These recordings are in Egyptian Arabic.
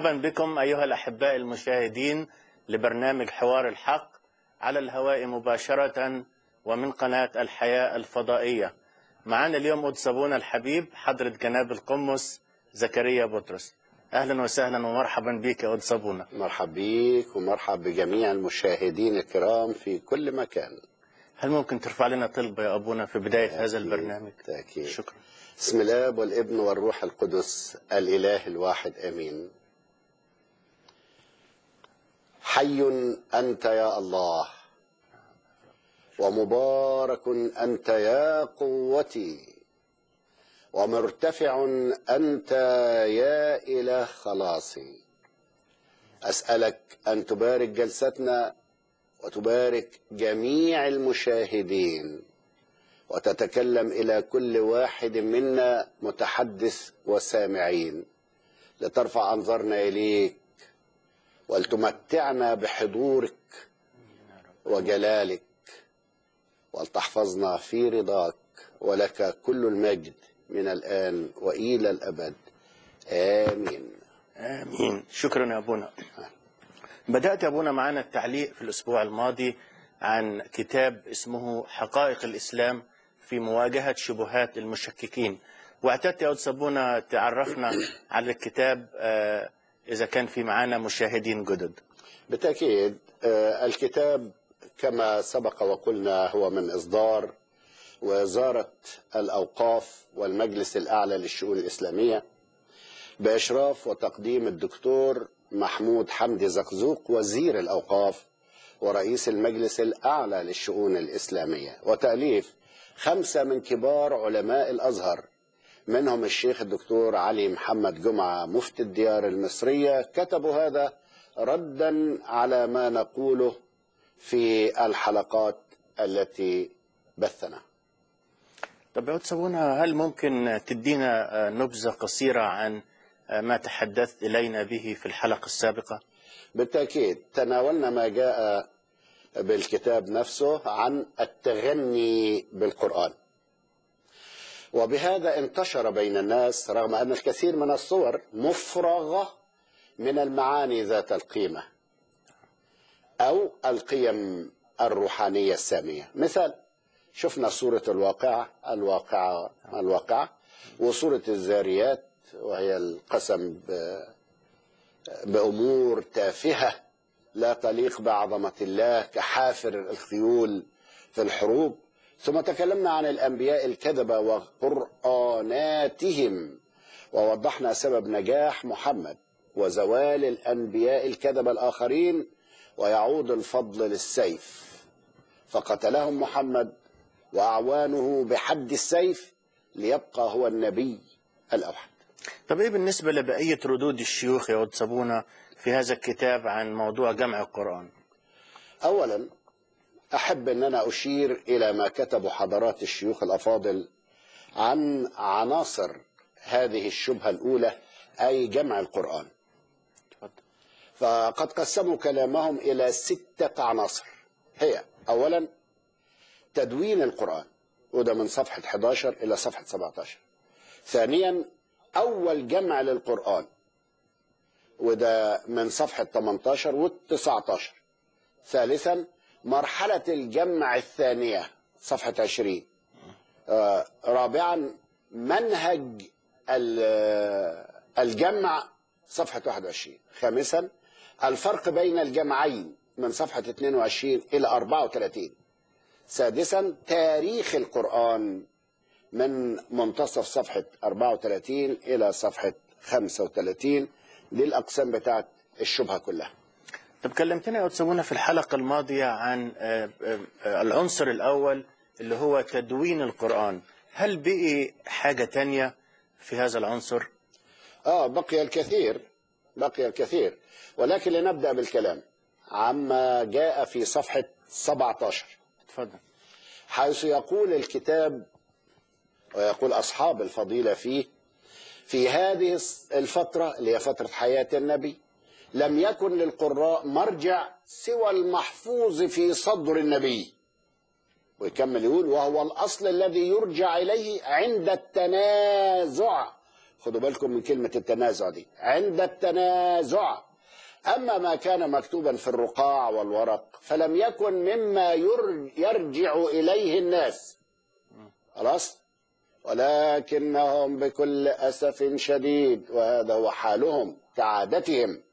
مرحبا بكم أيها الأحباء المشاهدين لبرنامج حوار الحق على الهواء مباشرة ومن قناة الحياة الفضائية معنا اليوم قدس أبونا الحبيب حضرة جناب القمص زكريا بطرس أهلا وسهلا ومرحبا بك يا قدس أبونا مرحب بيك ومرحب بجميع المشاهدين الكرام في كل مكان هل ممكن ترفع لنا طلبة يا أبونا في بداية هذا البرنامج تأكيد شكرا بسم الاب والابن والروح القدس الاله الواحد امين حي انت يا الله ومبارك انت يا قوتي ومرتفع انت يا اله خلاصي اسالك ان تبارك جلستنا وتبارك جميع المشاهدين وتتكلم إلى كل واحد منا متحدث وسامعين لترفع أنظارنا إليك ولتمتعنا بحضورك وجلالك ولتحفظنا في رضاك ولك كل المجد من الآن وإلى الأبد آمين آمين شكرا يا أبونا بدأت يا أبونا معنا التعليق في الأسبوع الماضي عن كتاب اسمه حقائق الإسلام في مواجهة شبهات المشككين واعتدت يا أستاذ أبونا تعرفنا على الكتاب آه، إذا كان في معنا مشاهدين جدد بالتأكيد آه، الكتاب كما سبق وقلنا هو من إصدار وزارة الأوقاف والمجلس الأعلى للشؤون الإسلامية بإشراف وتقديم الدكتور محمود حمدي زقزوق وزير الأوقاف ورئيس المجلس الأعلى للشؤون الإسلامية وتأليف خمسة من كبار علماء الأزهر منهم الشيخ الدكتور علي محمد جمعة مفتي الديار المصرية كتبوا هذا ردا على ما نقوله في الحلقات التي بثنا طب يا أستاذ أبونا هل ممكن تدينا آه، نبذة قصيرة عن آه، ما تحدثت إلينا به في الحلقة السابقة بالتأكيد تناولنا ما جاء بالكتاب نفسه عن التغني بالقرآن وبهذا انتشر بين الناس رغم أن الكثير من الصور مفرغة من المعاني ذات القيمة أو القيم الروحانية السامية مثال شفنا سورة الواقعة الواقعة الواقعة وسورة الزاريات وهي القسم ب- بأمور تافهة لا تليق بعظمة الله كحافر الخيول في الحروب ثم تكلمنا عن الأنبياء الكذبة وقرآناتهم ووضحنا سبب نجاح محمد وزوال الأنبياء الكذبة الآخرين ويعود الفضل للسيف فقتلهم محمد وأعوانه بحد السيف ليبقى هو النبي الأوحد طب إيه بالنسبة لبقية ردود الشيوخ يا أستاذ أبونا في هذا الكتاب عن موضوع جمع القرآن أولا أحب أن أنا أشير إلى ما كتبوا حضرات الشيوخ الأفاضل عن عناصر هذه الشبهة الأولى أي جمع القرآن اتفضل. فقد قسموا كلامهم إلى ستة عناصر هي أولا تدوين القرآن وده من صفحة 11 إلى صفحة 17 ثانيا أول جمع للقرآن وده من صفحة 18 و 19 ثالثا مرحلة الجمع الثانية صفحة 20 آه، رابعا منهج ال- الجمع صفحة 21 خامسا الفرق بين الجمعين من صفحة 22 إلى 34 سادسا تاريخ القرآن من منتصف صفحة 34 إلى صفحة 35 دي الأقسام بتاعت الشبهة كلها طب كلمتنا يا أستاذ أبونا في الحلقة الماضية عن آه، آه، آه، العنصر الأول اللي هو تدوين القرآن هل بقي حاجة تانية في هذا العنصر؟ آه بقي الكثير بقي الكثير ولكن لنبدأ بالكلام عما جاء في صفحة 17 اتفضل حيث يقول الكتاب ويقول أصحاب الفضيلة فيه في هذه الفترة اللي هي فترة حياة النبي لم يكن للقراء مرجع سوى المحفوظ في صدر النبي ويكمل يقول وهو الأصل الذي يرجع إليه عند التنازع خدوا بالكم من كلمة التنازع دي عند التنازع أما ما كان مكتوبا في الرقاع والورق فلم يكن مما ير- يرجع إليه الناس خلاص ولكنهم بكل أسف شديد وهذا هو حالهم كعادتهم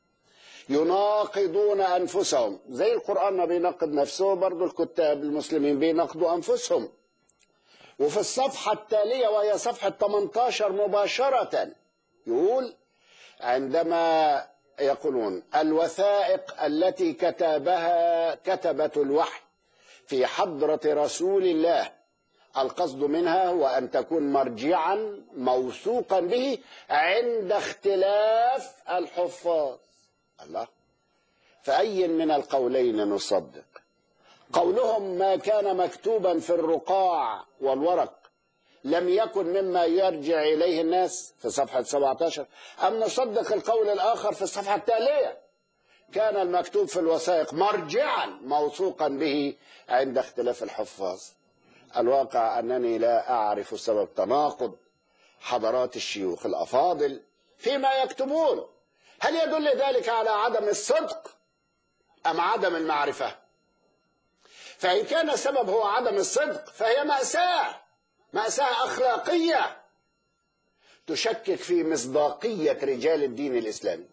يناقضون أنفسهم زي القرآن ما بيناقض نفسه برضو الكتاب المسلمين بيناقضوا أنفسهم وفي الصفحة التالية وهي صفحة 18 مباشرة يقول عندما يقولون الوثائق التي كتبها كتبة الوحي في حضرة رسول الله القصد منها هو أن تكون مرجعا موثوقا به عند اختلاف الحفاظ الله فأي من القولين نصدق قولهم ما كان مكتوبا في الرقاع والورق لم يكن مما يرجع إليه الناس في صفحة 17 أم نصدق القول الآخر في الصفحة التالية كان المكتوب في الوثائق مرجعا موثوقا به عند اختلاف الحفاظ الواقع أنني لا أعرف سبب تناقض حضرات الشيوخ الأفاضل فيما يكتبون هل يدل ذلك على عدم الصدق أم عدم المعرفة فإن كان السبب هو عدم الصدق فهي مأساة مأساة أخلاقية تشكك في مصداقية رجال الدين الإسلامي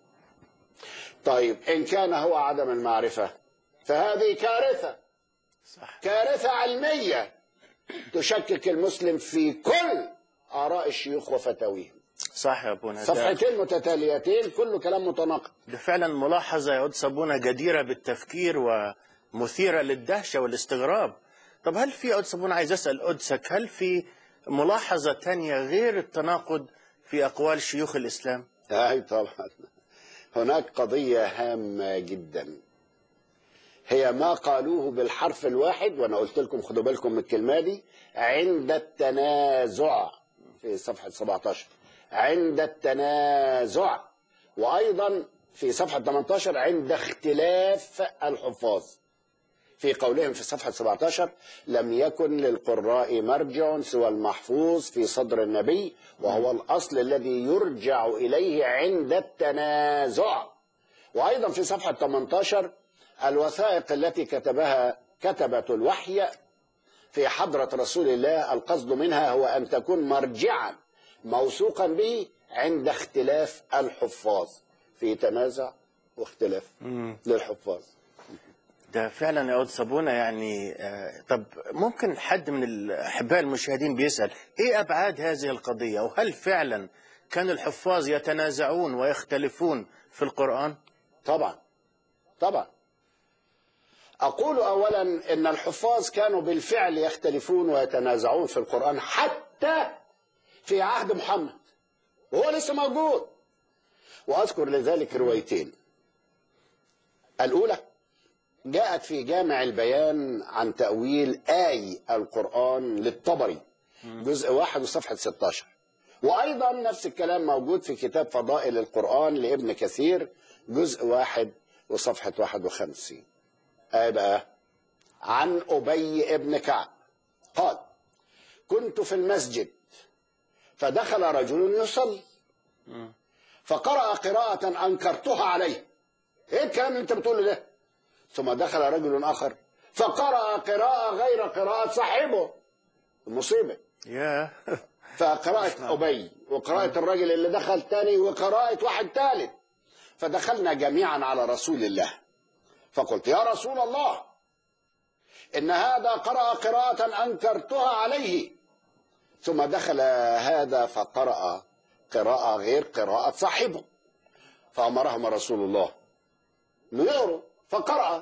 طيب إن كان هو عدم المعرفة فهذه كارثة صح كارثة علمية تشكك المسلم في كل آراء الشيوخ وفتاويهم صح يا ابونا ده, صفحتين متتاليتين كله كلام متناقض ده فعلا ملاحظة يا قدس ابونا جديرة بالتفكير ومثيرة للدهشة والاستغراب طب هل في يا قدس ابونا عايز اسأل قدسك هل في ملاحظة تانية غير التناقض في أقوال شيوخ الإسلام أي طبعا هناك قضية هامة جدا هي ما قالوه بالحرف الواحد وأنا قلت لكم خدوا بالكم من الكلمة دي عند التنازع في صفحة 17 عند التنازع وأيضا في صفحة 18 عند اختلاف الحفاظ في قولهم في صفحة 17 لم يكن للقراء مرجع سوى المحفوظ في صدر النبي وهو الأصل الذي يرجع إليه عند التنازع وأيضا في صفحة 18 الوثائق التي كتبها كتبة الوحي في حضرة رسول الله القصد منها هو أن تكون مرجعا موثوقا به عند اختلاف الحفاظ في تنازع واختلاف للحفاظ ده فعلا يا قدس ابونا يعني آه، طب ممكن حد من الأحباء المشاهدين بيسأل إيه أبعاد هذه القضية وهل فعلا كان الحفاظ يتنازعون ويختلفون في القرآن طبعا طبعا أقول أولا أن الحفاظ كانوا بالفعل يختلفون ويتنازعون في القرآن حتى في عهد محمد وهو لسه موجود وأذكر لذلك روايتين الأولى جاءت في جامع البيان عن تأويل آي القرآن للطبري جزء واحد وصفحة 16 وأيضا نفس الكلام موجود في كتاب فضائل القرآن لابن كثير جزء واحد وصفحة 51 آية بقى عن أبي ابن كعب قال كنت في المسجد فدخل رجل يصلي فقرأ قراءة أنكرتها عليه إيه الكلام اللي أنت بتقوله ده ثم دخل رجل آخر فقرأ قراءة غير قراءة صاحبه المصيبة يا فقراءة أبي وقراءة الرجل اللي دخل تاني وقراءة واحد ثالث فدخلنا جميعا على رسول الله فقلت يا رسول الله إن هذا قرأ قراءة أنكرتها عليه ثم دخل هذا فقرأ قراءة غير قراءة صاحبه فأمرهم رسول الله ليقروا فقرأ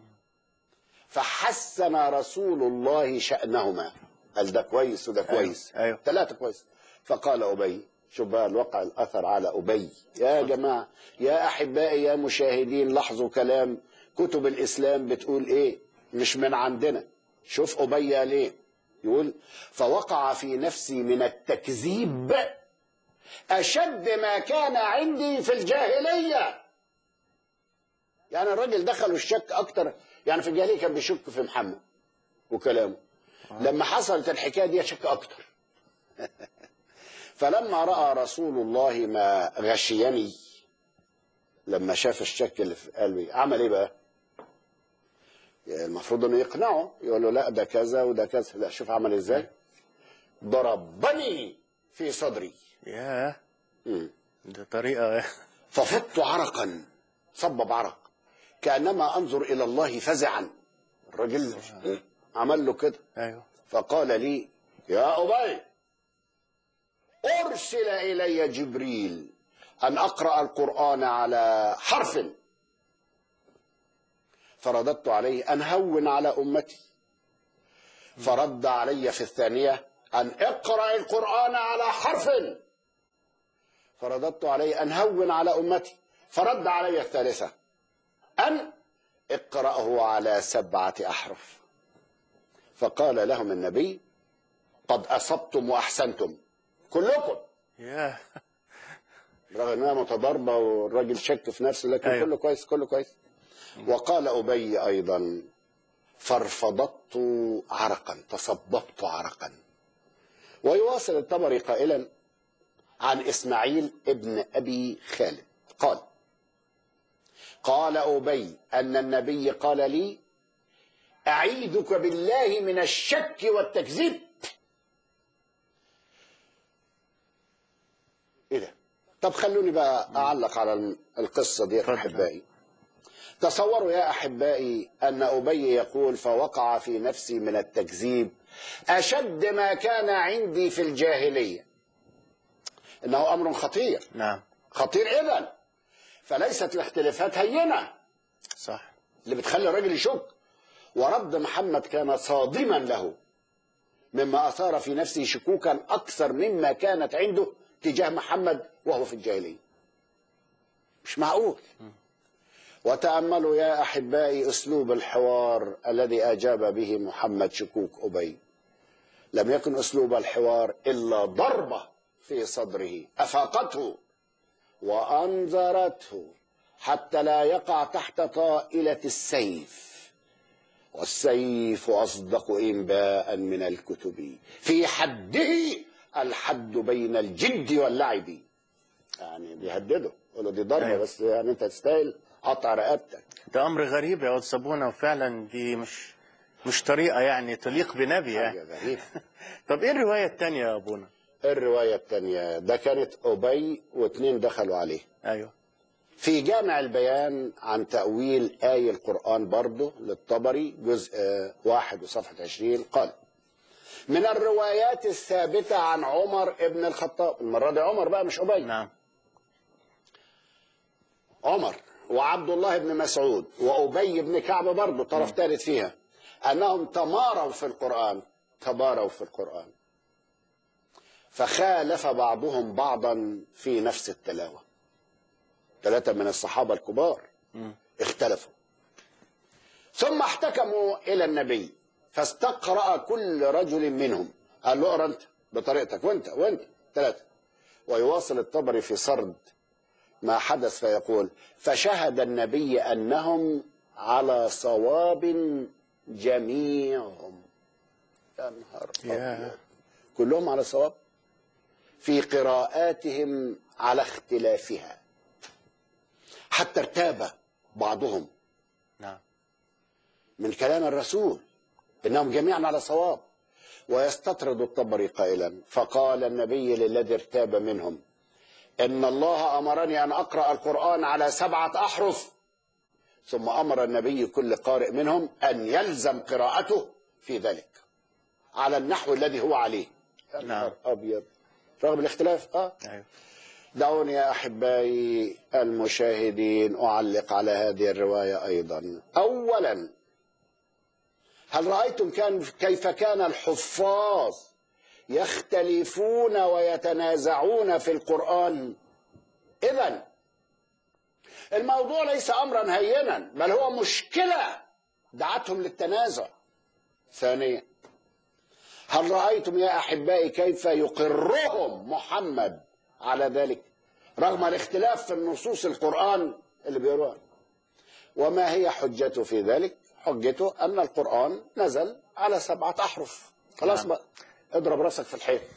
فحسن رسول الله شأنهما قال ده كويس وده كويس أيوه. ثلاثة كويس فقال أبي شوف بقى الوقع الأثر على أبي يا جماعة يا أحبائي يا مشاهدين لاحظوا كلام كتب الإسلام بتقول إيه مش من عندنا شوف أبي قال إيه يقول فوقع في نفسي من التكذيب أشد ما كان عندي في الجاهلية يعني الراجل دخل الشك أكتر يعني في الجاهلية كان بيشك في محمد وكلامه لما حصلت الحكاية دي شك أكتر فلما راى رسول الله ما غشيني لما شاف الشك اللي في قلبي عمل ايه بقى يعني المفروض انه يقنعه يقول له لا ده كذا وده كذا لا شوف عمل ازاي ضربني في صدري ياه مم. ده طريقة ففضت عرقا صبب عرق كانما انظر الى الله فزعا الراجل عمل له كده ايوه فقال لي يا ابي ارسل الي جبريل ان اقرا القران على حرف فرددت عليه ان هون على امتي فرد علي في الثانيه ان اقرا القران على حرف فرددت عليه ان هون على امتي فرد علي الثالثه ان اقراه على سبعه احرف فقال لهم النبي قد اصبتم واحسنتم كلكم ياه رغم انها متضاربه والراجل شك في نفسه لكن أيوة. أيوه. كله كويس كله كويس وقال ابي ايضا فارفضت عرقا تصببت عرقا ويواصل الطبري قائلا عن اسماعيل ابن ابي خالد قال قال ابي ان النبي قال لي اعيذك بالله من الشك والتكذيب ايه ده طب خلوني بقى اعلق على القصه دي اتفضل. احبائي تصوروا يا احبائي ان ابي يقول فوقع في نفسي من التكذيب اشد ما كان عندي في الجاهليه انه امر خطير نعم خطير اذا فليست الاختلافات هينه صح اللي بتخلي الراجل يشك ورد محمد كان صادما له مما اثار في نفسه شكوكا اكثر مما كانت عنده تجاه محمد وهو في الجاهليه مش معقول وتاملوا يا احبائي اسلوب الحوار الذي اجاب به محمد شكوك ابي لم يكن اسلوب الحوار الا ضربه في صدره افاقته وانذرته حتى لا يقع تحت طائله السيف والسيف اصدق انباء من الكتب في حده الحد بين الجد واللعب يعني بيهدده يقول له دي ضربه أيوة. بس يعني انت تستاهل قطع رقبتك ده امر غريب يا استاذ صابونه وفعلا دي مش مش طريقه يعني تليق بنبي حاجه يعني غريبه طب ايه الروايه الثانيه يا ابونا الروايه الثانيه ده كانت ابي واثنين دخلوا عليه ايوه في جامع البيان عن تأويل آية القرآن برضه للطبري جزء آه، واحد وصفحة عشرين قال من الروايات الثابتة عن عمر ابن الخطاب المرة دي عمر بقى مش أبي نعم عمر وعبد الله بن مسعود وأبي بن كعب برضه طرف ثالث فيها أنهم تماروا في القرآن تباروا في القرآن فخالف بعضهم بعضا في نفس التلاوة ثلاثة من الصحابة الكبار مم. اختلفوا ثم احتكموا إلى النبي فاستقرأ كل رجل منهم قال له اقرا انت بطريقتك وانت وانت ثلاثة ويواصل الطبري في سرد ما حدث فيقول فشهد النبي أنهم على صواب جميعهم يا نهار ياه. أبيض. كلهم على صواب في قراءاتهم على اختلافها حتى ارتاب بعضهم نعم من كلام الرسول انهم جميعا على صواب ويستطرد الطبري قائلا فقال النبي للذي ارتاب منهم ان الله امرني ان اقرا القران على سبعه احرف ثم امر النبي كل قارئ منهم ان يلزم قراءته في ذلك على النحو الذي هو عليه يا نعم. نهار ابيض رغم الاختلاف اه ايوه دعوني يا احبائي المشاهدين اعلق على هذه الروايه ايضا اولا هل رايتم كان كيف كان الحفاظ يختلفون ويتنازعون في القران اذا الموضوع ليس امرا هينا بل هو مشكله دعتهم للتنازع ثانيا هل رايتم يا احبائي كيف يقرهم محمد على ذلك رغم الاختلاف في النصوص القرآن اللي بيقروها وما هي حجته في ذلك حجته أن القرآن نزل على سبعة أحرف خلاص نعم. بقى اضرب راسك في الحيط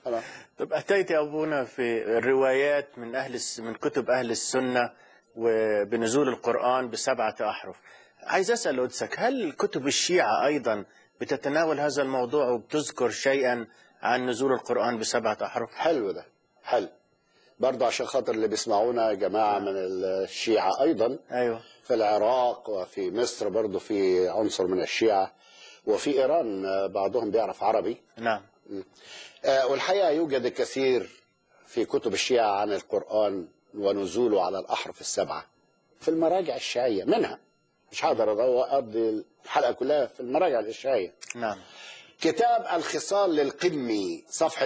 خلاص. طب أتيت يا أبونا في الروايات من أهل الس- من كتب أهل السنة وبنزول القرآن بسبعة أحرف عايز أسأل قدسك هل كتب الشيعة أيضا بتتناول هذا الموضوع وبتذكر شيئا عن نزول القرآن بسبعة أحرف حلو ده حلو برضه عشان خاطر اللي بيسمعونا يا جماعة من الشيعة أيضا أيوه في العراق وفي مصر برضه في عنصر من الشيعة وفي إيران آه، بعضهم بيعرف عربي نعم آه، والحقيقة يوجد الكثير في كتب الشيعة عن القرآن ونزوله على الأحرف السبعة في المراجع الشيعية منها مش هقدر أقضي الحلقة كلها في المراجع الشيعية نعم كتاب الخصال للقمي صفحة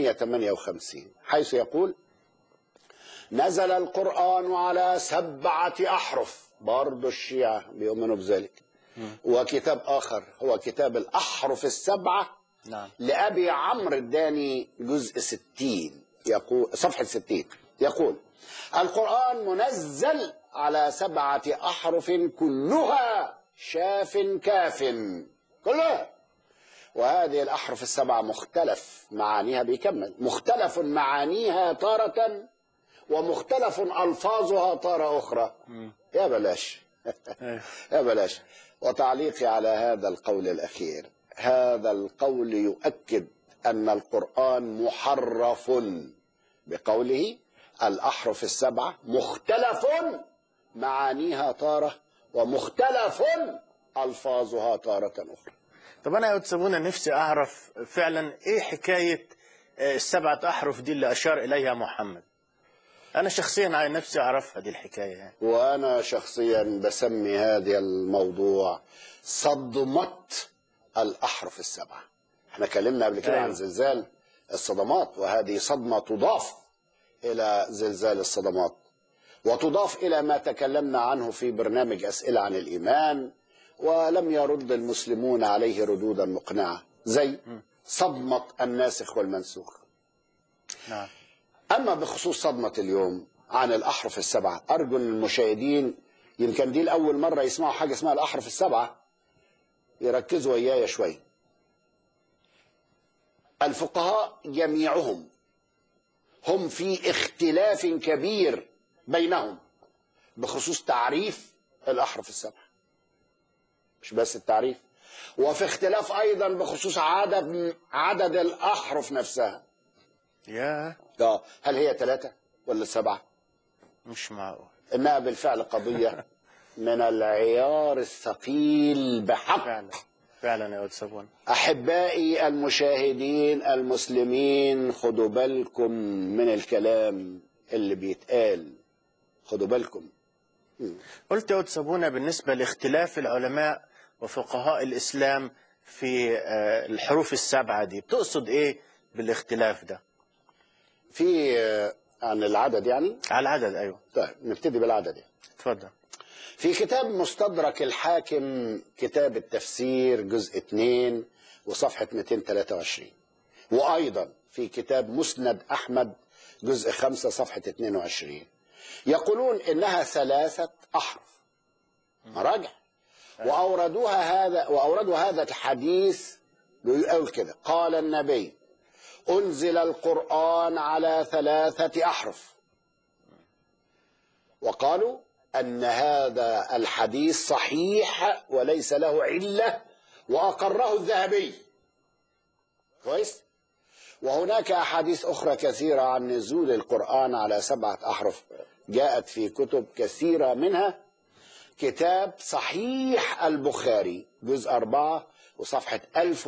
358 حيث يقول نزل القرآن على سبعة أحرف برضو الشيعة بيؤمنوا بذلك وكتاب آخر هو كتاب الأحرف السبعة نعم لأبي عمرو الداني جزء ستين يقول صفحة ستين يقول القرآن منزل على سبعة أحرف كلها شاف كاف كلها وهذه الأحرف السبعة مختلف معانيها بيكمل مختلف معانيها تارة ومختلف ألفاظها تارة أخرى يا بلاش أيوه. يا بلاش وتعليقي على هذا القول الأخير هذا القول يؤكد أن القرآن محرف بقوله الأحرف السبعة مختلف معانيها تارة ومختلف ألفاظها تارة أخرى طب أنا يا قدس أبونا نفسي أعرف فعلا إيه حكاية آه، السبعة أحرف دي اللي أشار إليها محمد أنا شخصيا عن نفسي أعرفها دي الحكاية يعني وأنا شخصيا بسمي هذا الموضوع صدمة الأحرف السبعة احنا اتكلمنا قبل كده أيوة. عن زلزال الصدمات وهذه صدمة تضاف إلى زلزال الصدمات وتضاف إلى ما تكلمنا عنه في برنامج أسئلة عن الإيمان ولم يرد المسلمون عليه ردودا مقنعة زي صدمة الناسخ والمنسوخ نعم أما بخصوص صدمة اليوم عن الأحرف السبعة أرجو أن المشاهدين يمكن دي لأول مرة يسمعوا حاجة اسمها الأحرف السبعة يركزوا وياي شوي الفقهاء جميعهم هم في اختلاف كبير بينهم بخصوص تعريف الأحرف السبعة مش بس التعريف وفي اختلاف أيضا بخصوص عدد عدد الأحرف نفسها يا اه هل هي ثلاثة ولا سبعة؟ مش معقول إنها بالفعل قضية من العيار الثقيل بحق فعلا فعلا يا قدس أبونا أحبائي المشاهدين المسلمين خدوا بالكم من الكلام اللي بيتقال خدوا بالكم قلت يا قدس أبونا بالنسبة لاختلاف العلماء وفقهاء الإسلام في آه، الحروف السبعة دي بتقصد إيه بالاختلاف ده في آه، عن العدد يعني على العدد أيوه طيب نبتدي بالعدد يعني. اتفضل في كتاب مستدرك الحاكم كتاب التفسير جزء 2 وصفحة 223 وأيضا في كتاب مسند أحمد جزء 5 صفحة 22 يقولون إنها ثلاثة أحرف مراجع وأوردوها هذا وأوردوا هذا الحديث بيقول كده قال النبي أنزل القرآن على ثلاثة أحرف وقالوا أن هذا الحديث صحيح وليس له علة وأقره الذهبي كويس وهناك أحاديث أخرى كثيرة عن نزول القرآن على سبعة أحرف جاءت في كتب كثيرة منها كتاب صحيح البخاري جزء أربعة وصفحة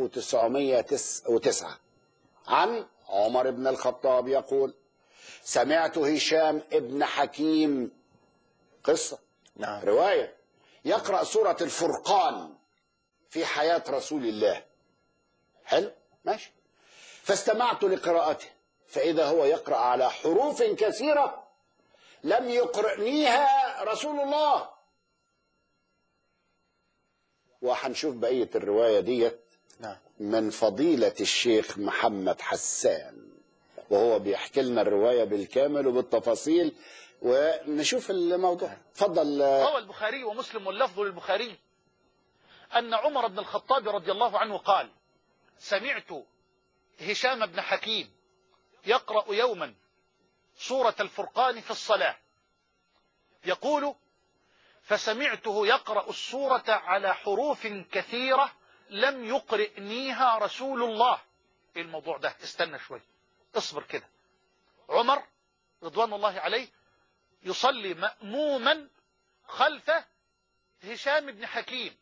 1909 عن عمر بن الخطاب يقول سمعت هشام ابن حكيم قصة نعم رواية يقرأ سورة الفرقان في حياة رسول الله حلو ماشي فاستمعت لقراءته فإذا هو يقرأ على حروف كثيرة لم يقرئنيها رسول الله وهنشوف بقية الرواية ديت نعم من فضيلة الشيخ محمد حسان وهو بيحكي لنا الرواية بالكامل وبالتفاصيل ونشوف الموضوع تفضل روى البخاري ومسلم واللفظ للبخاري أن عمر بن الخطاب رضي الله عنه قال سمعت هشام بن حكيم يقرأ يوما سورة الفرقان في الصلاة يقول فسمعته يقرأ السورة على حروف كثيرة لم يقرئنيها رسول الله ايه الموضوع ده استنى شوي اصبر كده عمر رضوان الله عليه يصلي مأموما خلف هشام بن حكيم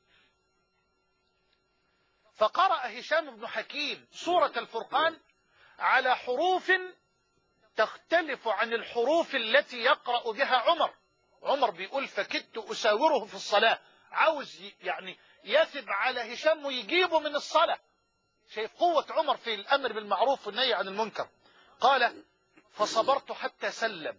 فقرأ هشام بن حكيم سورة الفرقان على حروف تختلف عن الحروف التي يقرأ بها عمر عمر بيقول فكدت أساوره في الصلاة عاوز ي- يعني يثب على هشام ويجيبه من الصلاة شايف قوة عمر في الأمر بالمعروف والنهي عن المنكر قال فصبرت حتى سلم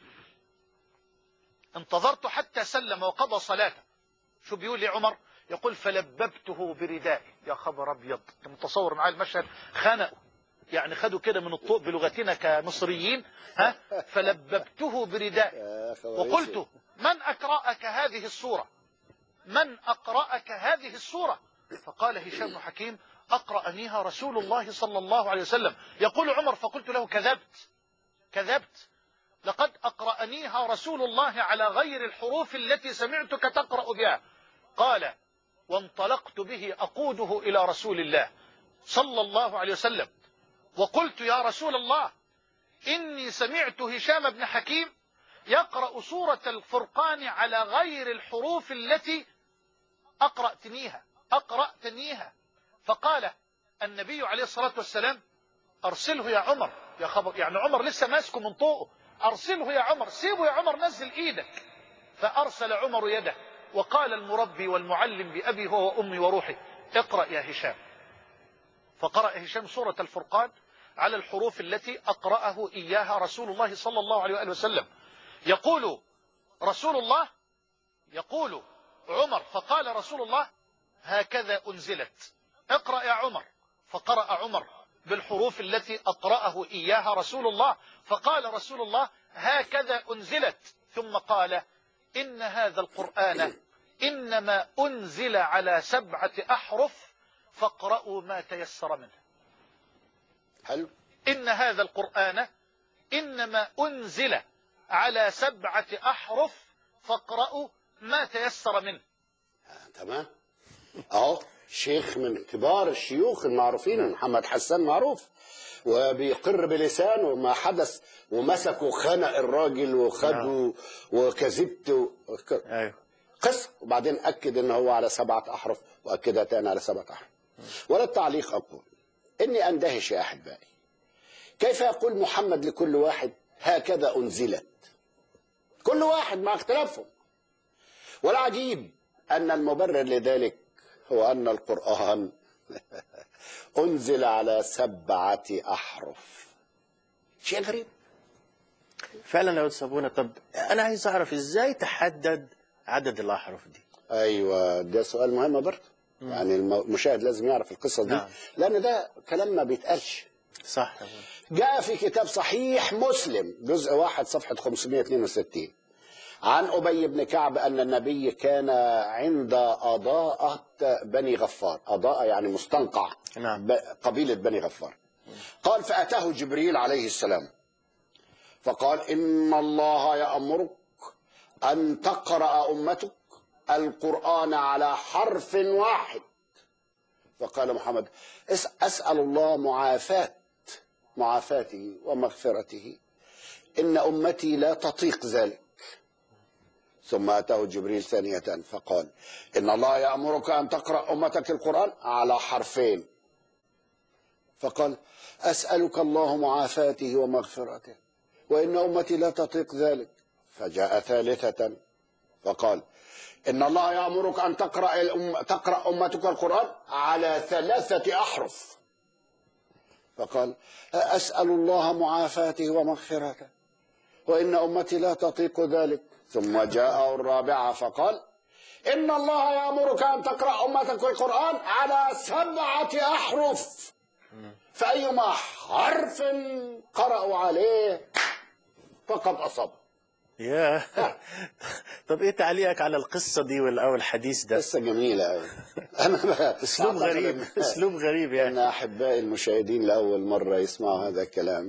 انتظرت حتى سلم وقضى صلاته شو بيقول لي عمر يقول فلببته بردائي يا خبر ابيض انت متصور معايا المشهد خنقوا يعني خدوا كده من الطوق بلغتنا كمصريين ها فلببته بردائي يا خوارزمي. وقلت من أقرأك هذه السورة من أقرأك هذه السورة فقال هشام بن حكيم أقرأنيها رسول الله صلى الله عليه وسلم يقول عمر فقلت له كذبت كذبت لقد أقرأنيها رسول الله على غير الحروف التي سمعتك تقرأ بها قال وانطلقت به أقوده إلى رسول الله صلى الله عليه وسلم وقلت يا رسول الله إني سمعت هشام بن حكيم يقرأ سورة الفرقان على غير الحروف التي أقرأتنيها أقرأتنيها فقال النبي عليه الصلاة والسلام أرسله يا عمر يا خبر يعني عمر لسه ماسكه من طوقه أرسله يا عمر سيبه يا عمر نزل إيدك فأرسل عمر يده وقال المربي والمعلم بأبي هو وأمي وروحي اقرأ يا هشام فقرأ هشام سورة الفرقان على الحروف التي أقرأه إياها رسول الله صلى الله عليه وآله وسلم يقول رسول الله يقول عمر فقال رسول الله هكذا أنزلت اقرأ يا عمر فقرأ عمر بالحروف التي أقرأه إياها رسول الله فقال رسول الله هكذا أنزلت ثم قال إن هذا القرآن إنما أنزل على سبعة أحرف فاقرأوا ما تيسر منه حلو إن هذا القرآن إنما أنزل على سبعة أحرف فاقرأوا ما تيسر منه آه، تمام اهو شيخ من كبار الشيوخ المعروفين محمد حسان معروف وبيقر بلسانه ما حدث ومسكوا خنق الراجل وخدوا وكذبت و- ايوه قصة وبعدين أكد إن هو على سبعة أحرف وأكدها تاني على سبعة أحرف ولا التعليق أقول إني أندهش يا أحبائي كيف يقول محمد لكل واحد هكذا أنزلت كل واحد مع اختلافهم والعجيب أن المبرر لذلك هو أن القرآن أنزل على سبعة أحرف شيء غريب فعلا يا استاذ ابونا طب انا عايز اعرف ازاي تحدد عدد الاحرف دي ايوه ده سؤال مهم برضه يعني الم- المشاهد لازم يعرف القصه دي نعم. لان ده كلام ما بيتقالش صح يا ابونا جاء في كتاب صحيح مسلم جزء واحد صفحه 562 عن ابي بن كعب ان النبي كان عند اضاءه بني غفار اضاءه يعني مستنقع نعم. ب- قبيله بني غفار قال فاتاه جبريل عليه السلام فقال ان الله يامرك أن تقرأ أمتك القرآن على حرف واحد فقال محمد "أس- أسأل الله معافاة معافاته ومغفرته إن أمتي لا تطيق ذلك ثم أتاه جبريل ثانية فقال إن الله يأمرك أن تقرأ أمتك القرآن على حرفين فقال أسألك الله معافاته ومغفرته وإن أمتي لا تطيق ذلك فجاء ثالثة فقال إن الله يأمرك أن تقرأ الأم تقرأ أمتك القرآن على ثلاثة أحرف فقال أسأل الله معافاته ومغفرته وإن أمتي لا تطيق ذلك ثم جاء الرابعة فقال إن الله يأمرك أن تقرأ أمتك القرآن على سبعة أحرف فأيما حرف قرأوا عليه فقد أصاب يا طب ايه تعليقك على القصه دي وال- او الحديث ده قصة جميلة أوي أنا اسلوب أعتقد غريب إن- اسلوب غريب يعني أن أحبائي المشاهدين لأول مرة يسمعوا هذا الكلام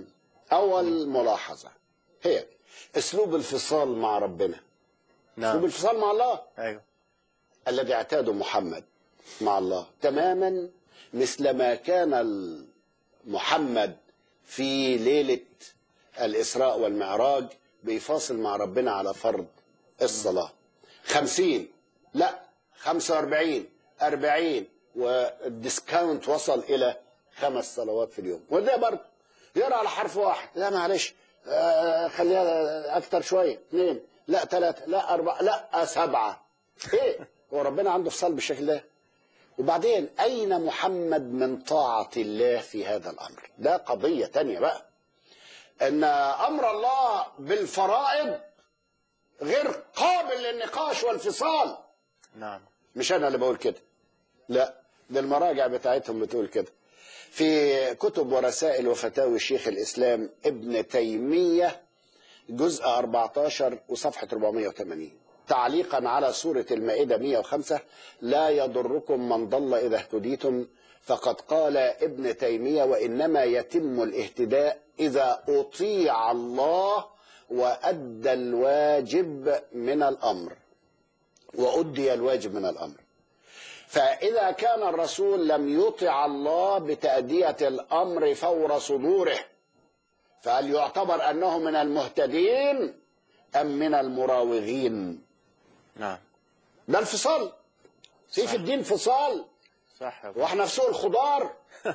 أول ملاحظة هي أسلوب الفصال مع ربنا أسلوب نعم الفصال مع الله أيوه الذي اعتاده محمد مع الله تماما مثل ما كان ال- محمد في ليلة الإسراء والمعراج بيفاصل مع ربنا على فرض الصلاة خمسين لا خمسة واربعين أربعين والديسكاونت وصل إلى خمس صلوات في اليوم وده برضه يقرأ على حرف واحد لا معلش آه، خليها أكتر شوية اثنين لا ثلاثة لا أربعة لا سبعة إيه هو ربنا عنده فصال بالشكل ده وبعدين أين محمد من طاعة الله في هذا الأمر ده قضية تانية بقى أن أمر الله بالفرائض غير قابل للنقاش والفصال نعم مش أنا اللي بقول كده لا ده المراجع بتاعتهم بتقول كده في كتب ورسائل وفتاوي شيخ الإسلام ابن تيمية جزء 14 وصفحة 480 تعليقا على سورة المائدة 105 لا يضركم من ضل إذا اهتديتم فقد قال ابن تيمية وإنما يتم الاهتداء إذا أطيع الله وأدى الواجب من الأمر وأدي الواجب من الأمر فإذا كان الرسول لم يطع الله بتأدية الأمر فور صدوره فهل يعتبر أنه من المهتدين أم من المراوغين نعم ده الفصال في في الدين فصال صح يا أبو. واحنا في سوق الخضار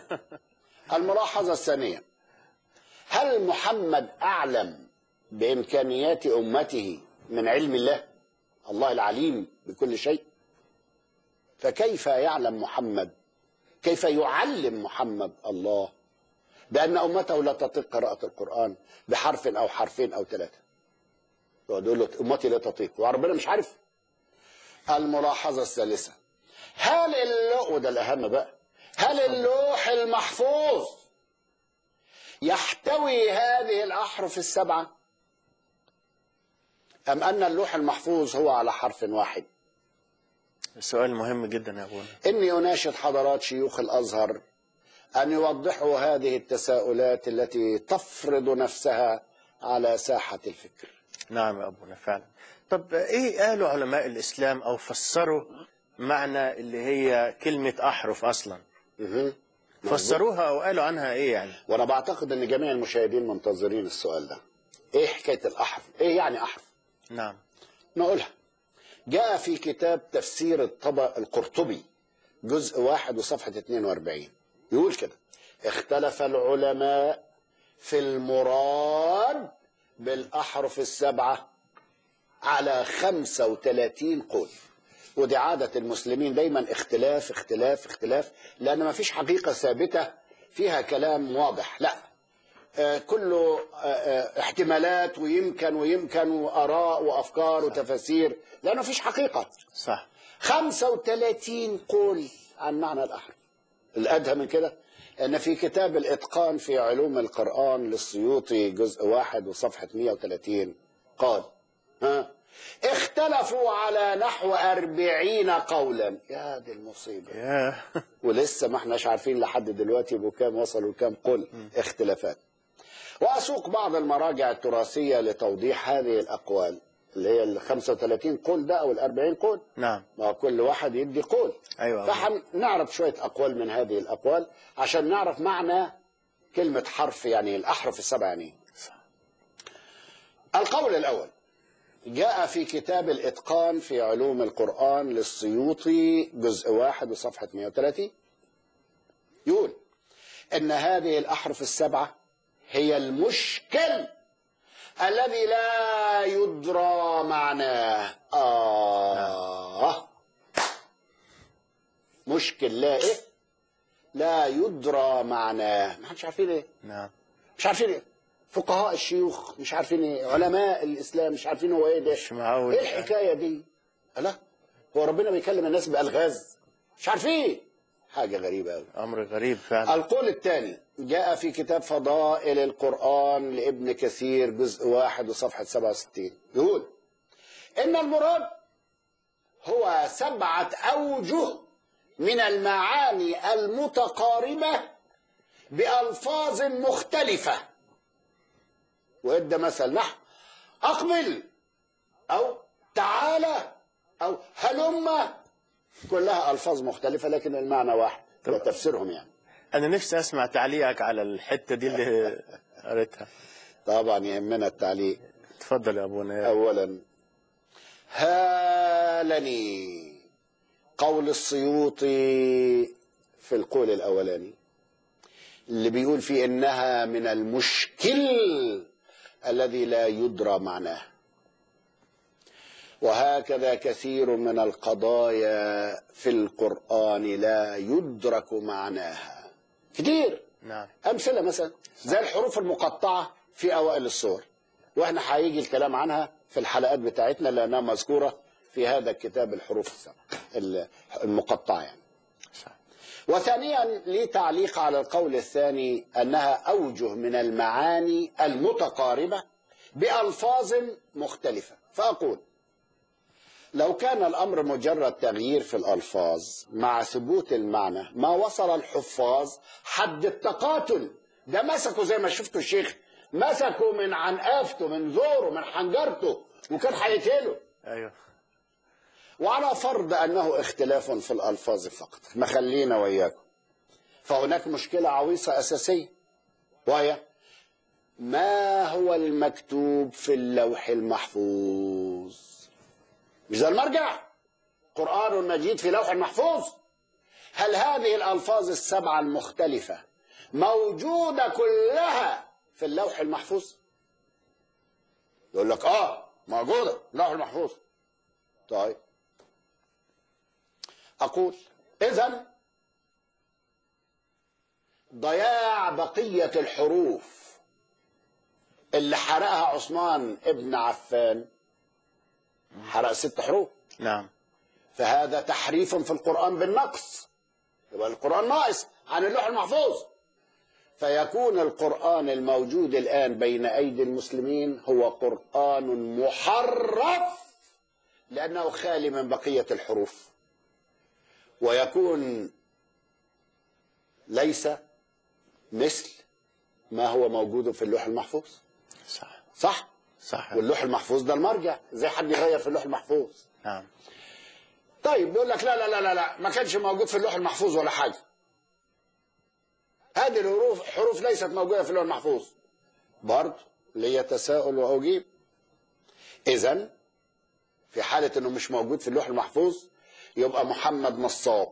الملاحظة الثانية هل محمد أعلم بإمكانيات أمته من علم الله الله العليم بكل شيء فكيف يعلم محمد كيف يعلم محمد الله بأن أمته لا تطيق قراءة القرآن بحرف أو حرفين أو ثلاثة يقول له أمتي لا تطيق وربنا مش عارف الملاحظة الثالثة هل اللوح وده الأهم بقى هل اللوح المحفوظ يحتوي هذه الأحرف السبعة أم أن اللوح المحفوظ هو على حرف واحد سؤال مهم جدا يا أبونا إني أناشد حضرات شيوخ الأزهر أن يوضحوا هذه التساؤلات التي تفرض نفسها على ساحة الفكر نعم يا أبونا فعلا طب إيه قالوا علماء الإسلام أو فسروا معنى اللي هي كلمة أحرف أصلا مهم. فسروها أو قالوا عنها إيه يعني وأنا بعتقد أن جميع المشاهدين منتظرين السؤال ده إيه حكاية الأحرف إيه يعني أحرف نعم نقولها جاء في كتاب تفسير الطبق القرطبي جزء واحد وصفحة 42 يقول كده اختلف العلماء في المراد بالأحرف السبعة على 35 قول ودي عادة المسلمين دايما اختلاف اختلاف اختلاف لأن ما فيش حقيقة ثابتة فيها كلام واضح لا آه، كله آه، آه، احتمالات ويمكن ويمكن وآراء وأفكار وتفاسير لأنه فيش حقيقة صح 35 قول عن معنى الأحرف الأدهى من كده أن في كتاب الإتقان في علوم القرآن للسيوطي جزء واحد وصفحة 130 قال ها اختلفوا على نحو أربعين قولا يا دي المصيبة يا ولسه ما احناش عارفين لحد دلوقتي يبقوا كام وصلوا لكام قل اختلافات وأسوق بعض المراجع التراثية لتوضيح هذه الأقوال اللي هي ال 35 قول ده أو ال 40 قول نعم ما كل واحد يدي قول أيوة فهنعرض شوية أقوال من هذه الأقوال عشان نعرف معنى كلمة حرف يعني الأحرف السبع يعني إيه. القول الأول جاء في كتاب الإتقان في علوم القرآن للسيوطي جزء واحد وصفحة 130 يقول إن هذه الأحرف السبعة هي المشكل الذي لا يدرى معناه آه مشكل لا إيه لا يدرى معناه ما حدش عارفين إيه نعم مش عارفين إيه فقهاء الشيوخ مش عارفين إيه علماء الإسلام مش عارفين هو إيه ده مش معقول ايه الحكايه دي؟ لا هو ربنا بيكلم الناس بالغاز مش عارفين حاجه غريبه قوي أمر غريب فعلا القول الثاني جاء في كتاب فضائل القرآن لابن كثير جزء واحد وصفحة 67 يقول إن المراد هو سبعة أوجه من المعاني المتقاربة بألفاظ مختلفة وادى مثل نحو اقبل او تعالى او هلم كلها الفاظ مختلفه لكن المعنى واحد ده تفسيرهم يعني انا نفسي اسمع تعليقك على الحته دي اللي قريتها طبعا يهمنا التعليق تفضل يا ابونا اولا هالني قول السيوطي في القول الاولاني اللي بيقول فيه انها من المشكل الذي لا يدرى معناه وهكذا كثير من القضايا في القران لا يدرك معناها كتير نعم امثله مثلا زي الحروف المقطعه في اوائل السور واحنا هيجي الكلام عنها في الحلقات بتاعتنا لانها مذكوره في هذا الكتاب الحروف السبع ال- المقطعه يعني صح. وثانيا لي تعليق على القول الثاني انها اوجه من المعاني المتقاربه بالفاظ مختلفه فاقول لو كان الامر مجرد تغيير في الالفاظ مع ثبوت المعنى ما وصل الحفاظ حد التقاتل ده مسكوا زي ما شفتوا الشيخ مسكوا من عنقافته من زوره من حنجرته وكان هيقتله ايوه وعلى فرض انه اختلاف في الالفاظ فقط ما خلينا وياكم فهناك مشكله عويصه اساسيه وهي ما هو المكتوب في اللوح المحفوظ مش ده المرجع قران مجيد في لوح محفوظ هل هذه الالفاظ السبعه المختلفه موجوده كلها في اللوح المحفوظ يقول لك اه موجوده اللوح المحفوظ طيب أقول إذا ضياع بقية الحروف اللي حرقها عثمان ابن عفان حرق ست حروف نعم فهذا تحريف في القرآن بالنقص يبقى القرآن ناقص عن اللوح المحفوظ فيكون القرآن الموجود الآن بين أيدي المسلمين هو قرآن محرف لأنه خالي من بقية الحروف ويكون ليس مثل ما هو موجود في اللوح المحفوظ صح صح صح واللوح المحفوظ ده المرجع زي حد يغير في اللوح المحفوظ نعم طيب بيقول لك لا لا لا لا لا ما كانش موجود في اللوح المحفوظ ولا حاجه هذه الحروف حروف ليست موجوده في اللوح المحفوظ برضه لي تساؤل واجيب اذا في حاله انه مش موجود في اللوح المحفوظ يبقى محمد نصاب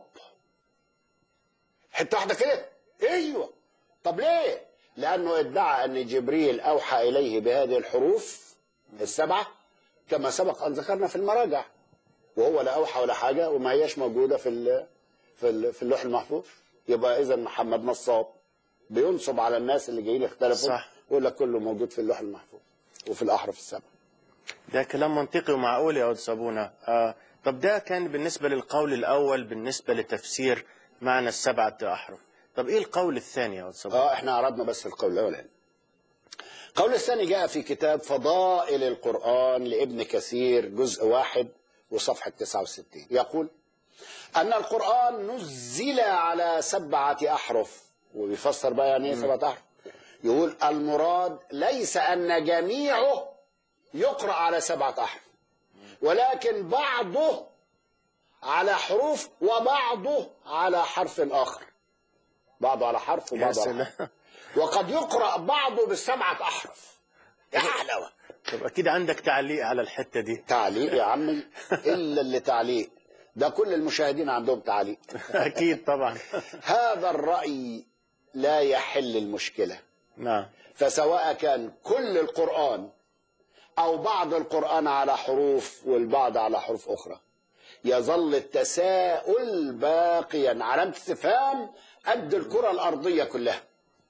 حته واحده كده ايوه طب ليه لانه ادعى ان جبريل اوحى اليه بهذه الحروف السبعه كما سبق ان ذكرنا في المراجع وهو لا اوحى ولا حاجه وما هياش موجوده في ال في ال في اللوح المحفوظ يبقى اذا محمد نصاب بينصب على الناس اللي جايين يختلفوا صح. يقول لك كله موجود في اللوح المحفوظ وفي الاحرف السبعه ده كلام منطقي ومعقول يا أستاذ صابونة آه طب ده كان بالنسبة للقول الأول بالنسبة لتفسير معنى السبعة أحرف طب إيه القول الثاني يا أستاذ صابونة اه احنا عرضنا بس القول الاولاني القول الثاني جاء في كتاب فضائل القرآن لابن كثير جزء واحد وصفحة 69 يقول أن القرآن نزل على سبعة أحرف وبيفسر بقى يعني ايه سبعة أحرف يقول المراد ليس أن جميعه يقرأ على سبعة أحرف ولكن بعضه على حروف وبعضه على حرف آخر بعضه على حرف يا وبعضه على حرف سلام وقد يقرأ بعضه بالسبعة أحرف يا حلاوة طب أكيد عندك تعليق على الحتة دي تعليق يا عمي إلا اللي تعليق ده كل المشاهدين عندهم تعليق أكيد طبعا هذا الرأي لا يحل المشكلة نعم فسواء كان كل القرآن أو بعض القرآن على حروف والبعض على حروف أخرى يظل التساؤل باقيا علامة استفهام قد الكرة الأرضية كلها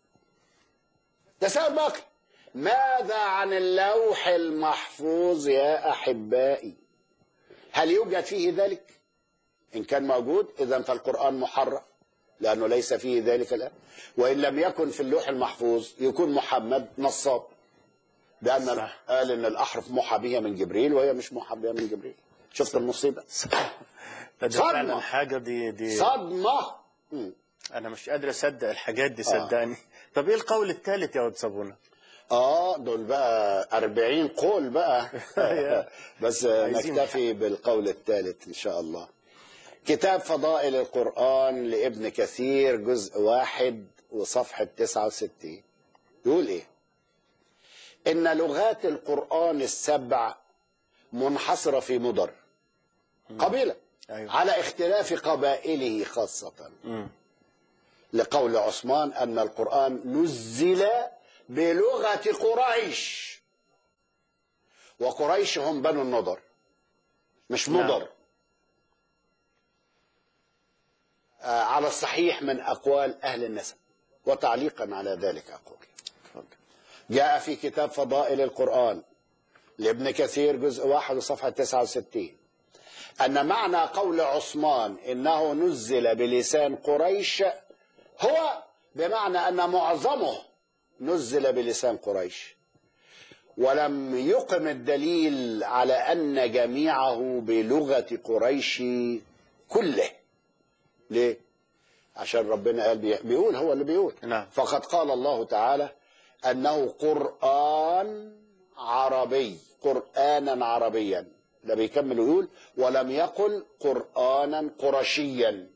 تساؤل باقي ماذا عن اللوح المحفوظ يا أحبائي هل يوجد فيه ذلك إن كان موجود إذا فالقرآن محرف لأنه ليس فيه ذلك الآن وإن لم يكن في اللوح المحفوظ يكون محمد نصاب بأن صح. قال إن الأحرف محى بها من جبريل وهي مش محى بها من جبريل شفت المصيبة ده صدمة. فعلا حاجة دي دي صدمة مم. أنا مش قادر أصدق الحاجات دي صدقني طب إيه القول الثالث يا أستاذ صابونة اه دول بقى أربعين قول بقى بس عايزين نكتفي بالقول الثالث إن شاء الله كتاب فضائل القرآن لابن كثير جزء واحد وصفحة 69 يقول إيه إن لغات القرآن السبع منحصرة في مضر قبيلة أيوة. على اختلاف قبائله خاصة مم. لقول عثمان أن القرآن نزل بلغة قريش وقريش هم بنو النضر مش نعم. مضر آه على الصحيح من أقوال أهل النسب وتعليقا على ذلك أقول اتفضل. جاء في كتاب فضائل القرآن لابن كثير جزء واحد وصفحة 69 أن معنى قول عثمان إنه نزل بلسان قريش هو بمعنى أن معظمه نزل بلسان قريش ولم يقم الدليل على أن جميعه بلغة قريش كله ليه؟ عشان ربنا قال بي- بيقول هو اللي بيقول نعم. فقد قال الله تعالى أنه قرآن عربي قرآنا عربيا ده بيكمل ويقول ولم يقل قرآنا قرشيا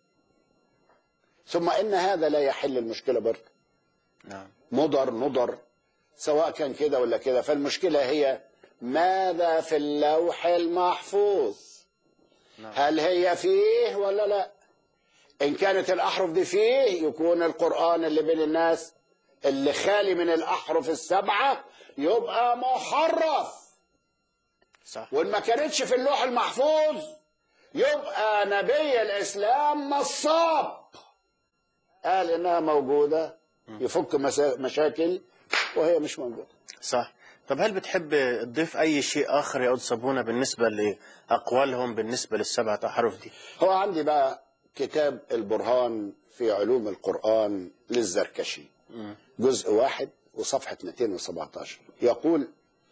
ثم إن هذا لا يحل المشكلة برضه نعم مضر نضر سواء كان كده ولا كده فالمشكلة هي ماذا في اللوح المحفوظ نعم. هل هي فيه ولا لا إن كانت الأحرف دي فيه يكون القرآن اللي بين الناس اللي خالي من الأحرف السبعة يبقى محرف صح وإن ما كانتش في اللوح المحفوظ يبقى نبي الإسلام نصاب قال إنها موجودة يفك مسا- مشاكل وهي مش موجودة صح طب هل بتحب تضيف أي شيء آخر يا أود صابونة بالنسبة لأقوالهم بالنسبة للسبعة أحرف دي هو عندي بقى كتاب البرهان في علوم القرآن للزركشي جزء واحد وصفحة 217 يقول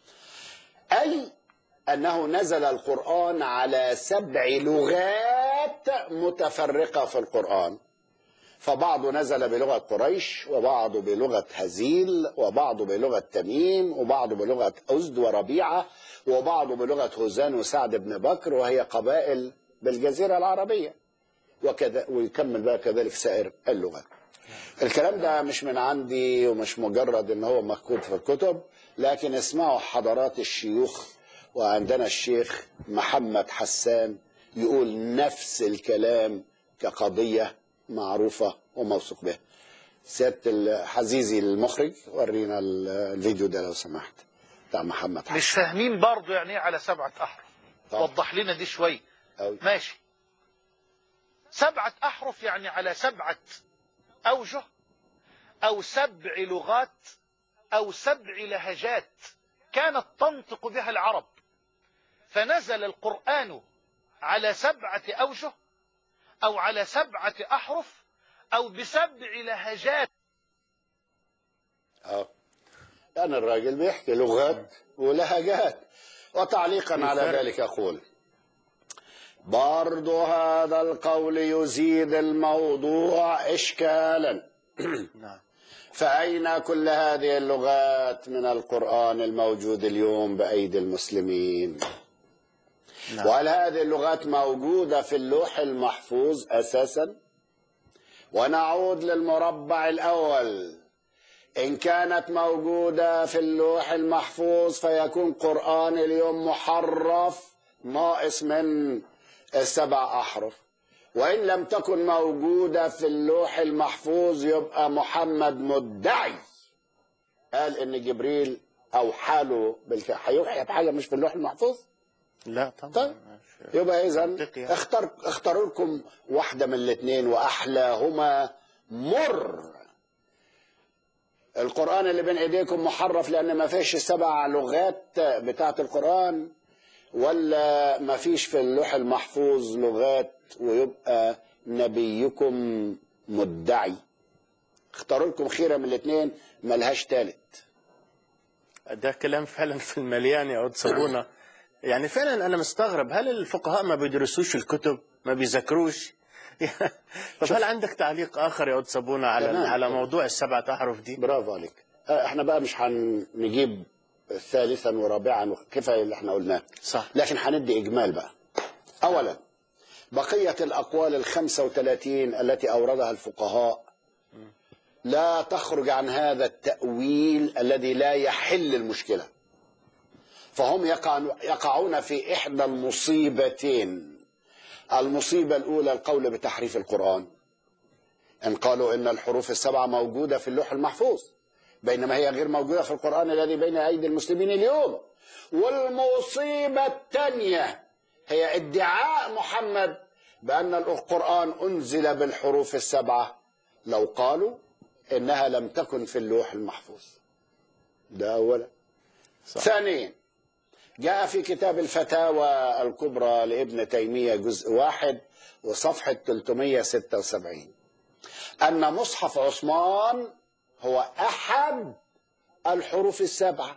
أي أنه نزل القرآن على سبع لغات متفرقة في القرآن فبعضه نزل بلغة قريش وبعضه بلغة هزيل وبعضه بلغة تميم وبعضه بلغة أزد وربيعة وبعضه بلغة هوزان وسعد بن بكر وهي قبائل بالجزيرة العربية وكذا ويكمل بقى كذلك سائر اللغات الكلام ده مش من عندي ومش مجرد ان هو مكتوب في الكتب لكن اسمعوا حضرات الشيوخ وعندنا الشيخ محمد حسان يقول نفس الكلام كقضية معروفة وموثوق بها سيادة حزيزي المخرج ورينا ال- الفيديو ده لو سمحت بتاع محمد حسان مش فاهمين برضو يعني ايه على سبعة أحرف طبعا. وضح لنا دي شوي أوي. ماشي سبعة أحرف يعني على سبعة أوجه أو سبع لغات أو سبع لهجات كانت تنطق بها العرب فنزل القرآن على سبعة أوجه أو على سبعة أحرف أو بسبع لهجات اه يعني الراجل بيحكي لغات ولهجات وتعليقا في على فرق. ذلك أقول برضو هذا القول يزيد الموضوع إشكالا نعم فأين كل هذه اللغات من القرآن الموجود اليوم بأيدي المسلمين نعم وهل هذه اللغات موجودة في اللوح المحفوظ أساسا ونعود للمربع الأول إن كانت موجودة في اللوح المحفوظ فيكون قرآن اليوم محرف ناقص من السبع أحرف وإن لم تكن موجودة في اللوح المحفوظ يبقى محمد مدعي قال إن جبريل أوحى له بالك هيوحي بحاجة مش في اللوح المحفوظ لا طبعا طيب. يبقى اذا منطقي يعني. اختار اختاروا لكم واحده من الاثنين واحلاهما مر القران اللي بين ايديكم محرف لان ما فيش السبع لغات بتاعه القران ولا ما فيش في اللوح المحفوظ لغات ويبقى نبيكم مدعي اختاروا لكم خيره من الاثنين ملهاش ثالث ده كلام فعلا في المليان يا أود صابونة يعني فعلا أنا مستغرب هل الفقهاء ما بيدرسوش الكتب ما بيذاكروش طب هل عندك تعليق آخر يا أود صابونة على تمام. على موضوع السبعة أحرف دي برافو عليك آه، احنا بقى مش هنجيب ثالثا ورابعا كفايه اللي احنا قلناه صح لكن هندي اجمال بقى اولا بقيه الاقوال الخمسه وثلاثين التي اوردها الفقهاء لا تخرج عن هذا التاويل الذي لا يحل المشكله فهم يقعن- يقعون في احدى المصيبتين المصيبه الاولى القول بتحريف القران ان قالوا ان الحروف السبعه موجوده في اللوح المحفوظ بينما هي غير موجوده في القران الذي بين ايدي المسلمين اليوم والمصيبه الثانيه هي ادعاء محمد بان القران انزل بالحروف السبعه لو قالوا انها لم تكن في اللوح المحفوظ ده اولا صح. ثانيا جاء في كتاب الفتاوى الكبرى لابن تيمية جزء واحد وصفحة 376 أن مصحف عثمان هو أحد الحروف السبعة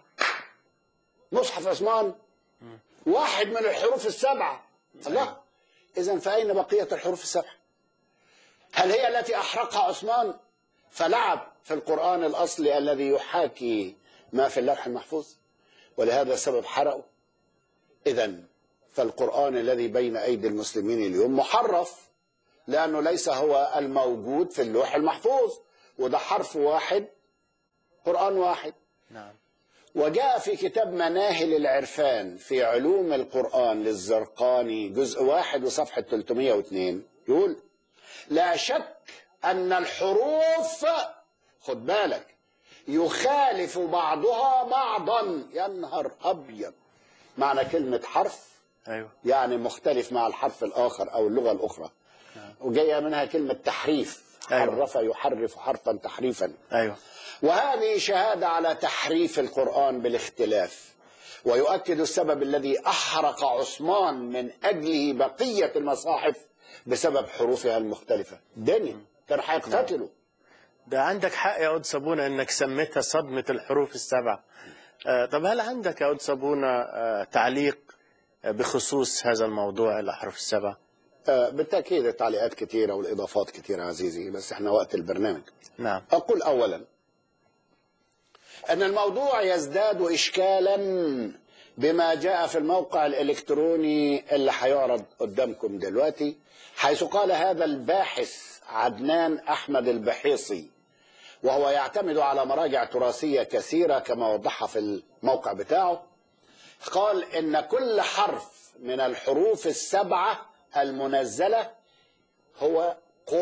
مصحف عثمان واحد من الحروف السبعة الله إذا فأين بقية الحروف السبعة هل هي التي أحرقها عثمان فلعب في القرآن الأصلي الذي يحاكي ما في اللوح المحفوظ ولهذا السبب حرقوا إذا فالقرآن الذي بين أيدي المسلمين اليوم محرف لأنه ليس هو الموجود في اللوح المحفوظ وده حرف واحد قرآن واحد نعم وجاء في كتاب مناهل العرفان في علوم القرآن للزرقاني جزء واحد وصفحة 302 يقول لا شك أن الحروف خد بالك يخالف بعضها بعضا يا نهار أبيض معنى كلمة حرف ايوه يعني مختلف مع الحرف الآخر أو اللغة الأخرى وجاية منها كلمة تحريف أيوة. حرف يحرف حرفا تحريفا ايوه وهذه شهادة على تحريف القرآن بالاختلاف ويؤكد السبب الذي أحرق عثمان من أجله بقية المصاحف بسبب حروفها المختلفة دنيا كان هيقتتلوا ده عندك حق يا أود صابونة انك سميتها صدمة الحروف السبعة آه، طب هل عندك يا أود صابونة آه، تعليق آه، بخصوص هذا الموضوع الأحرف السبعة آه، بالتأكيد التعليقات كثيرة والإضافات كثيرة عزيزي بس احنا وقت البرنامج نعم أقول أولا أن الموضوع يزداد إشكالا بما جاء في الموقع الإلكتروني اللي هيعرض قدامكم دلوقتي حيث قال هذا الباحث عدنان أحمد البحيصي وهو يعتمد على مراجع تراثية كثيرة كما وضحها في الموقع بتاعه قال إن كل حرف من الحروف السبعة المنزلة هو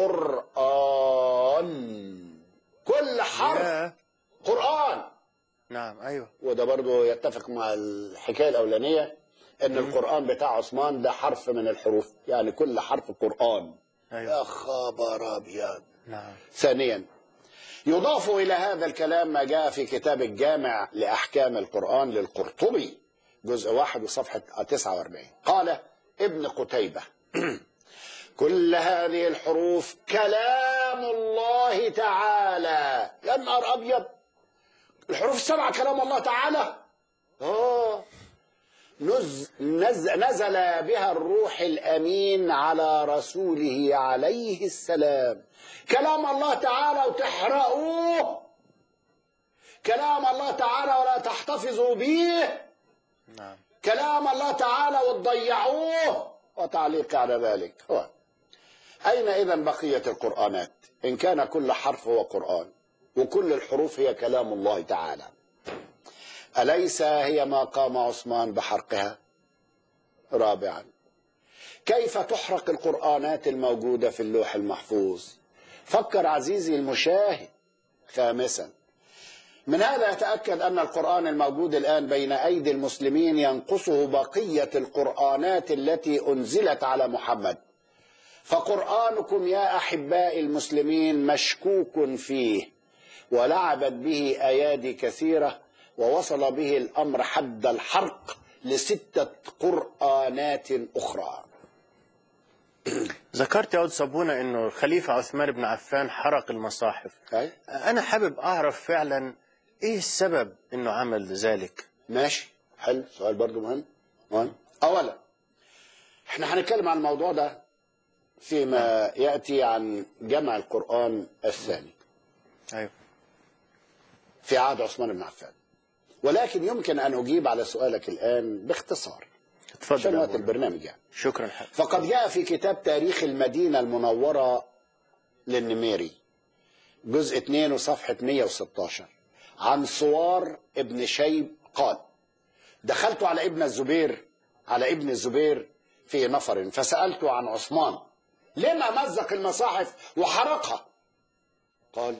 قرآن كل حرف يا. قرآن نعم أيوه وده برضو يتفق مع الحكاية الأولانية إن القرآن بتاع عثمان ده حرف من الحروف يعني كل حرف قرآن أيوه يا خبر أبيض نعم ثانيا يضاف إلى هذا الكلام ما جاء في كتاب الجامع لأحكام القرآن للقرطبي جزء واحد وصفحة 49 قال ابن قتيبة كل هذه الحروف كلام الله تعالى يا نهار أبيض الحروف السبعة كلام الله تعالى آه نز نز نزل بها الروح الأمين على رسوله عليه السلام كلام الله تعالى وتحرقوه كلام الله تعالى ولا تحتفظوا به نعم كلام الله تعالى وتضيعوه وتعليق على ذلك هو أين إذا بقية القرآنات إن كان كل حرف هو قرآن وكل الحروف هي كلام الله تعالى أليس هي ما قام عثمان بحرقها رابعا كيف تحرق القرآنات الموجودة في اللوح المحفوظ فكر عزيزي المشاهد خامسا من هذا يتأكد أن القرآن الموجود الآن بين أيدي المسلمين ينقصه بقية القرآنات التي أنزلت على محمد فقرآنكم يا أحبائي المسلمين مشكوك فيه ولعبت به أيادي كثيرة ووصل به الأمر حد الحرق لستة قرآنات أخرى ذكرت يا أود صابونة أنه الخليفة عثمان بن عفان حرق المصاحف أي؟ أنا حابب أعرف فعلا إيه السبب أنه عمل ذلك ماشي حلو سؤال برضو مهم مهم أولا احنا هنتكلم عن الموضوع ده فيما يأتي عن جمع القرآن الثاني أيوه في عهد عثمان بن عفان ولكن يمكن أن أجيب على سؤالك الآن باختصار اتفضل عشان يا وقت أبونا. البرنامج يعني شكرا حق. فقد جاء في كتاب تاريخ المدينة المنورة للنميري جزء 2 وصفحة 116 عن صوار ابن شيب قال دخلت على ابن الزبير على ابن الزبير في نفر فسألته عن عثمان لما مزق المصاحف وحرقها قال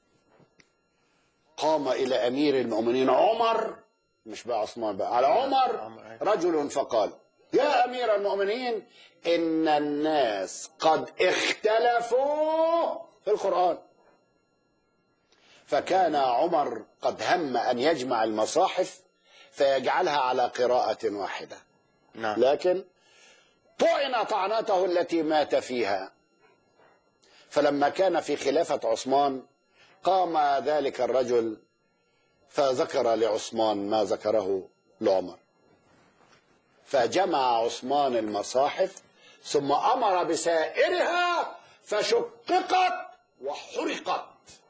قام إلى أمير المؤمنين عمر مش بقى عثمان بقى على عمر عمر. رجل فقال يا أمير المؤمنين إن الناس قد اختلفوا في القرآن فكان عمر قد هم أن يجمع المصاحف فيجعلها على قراءة واحدة نعم لكن طعن طعنته التي مات فيها فلما كان في خلافة عثمان قام ذلك الرجل فذكر لعثمان ما ذكره لعمر فجمع عثمان المصاحف ثم أمر بسائرها فشققت وحرقت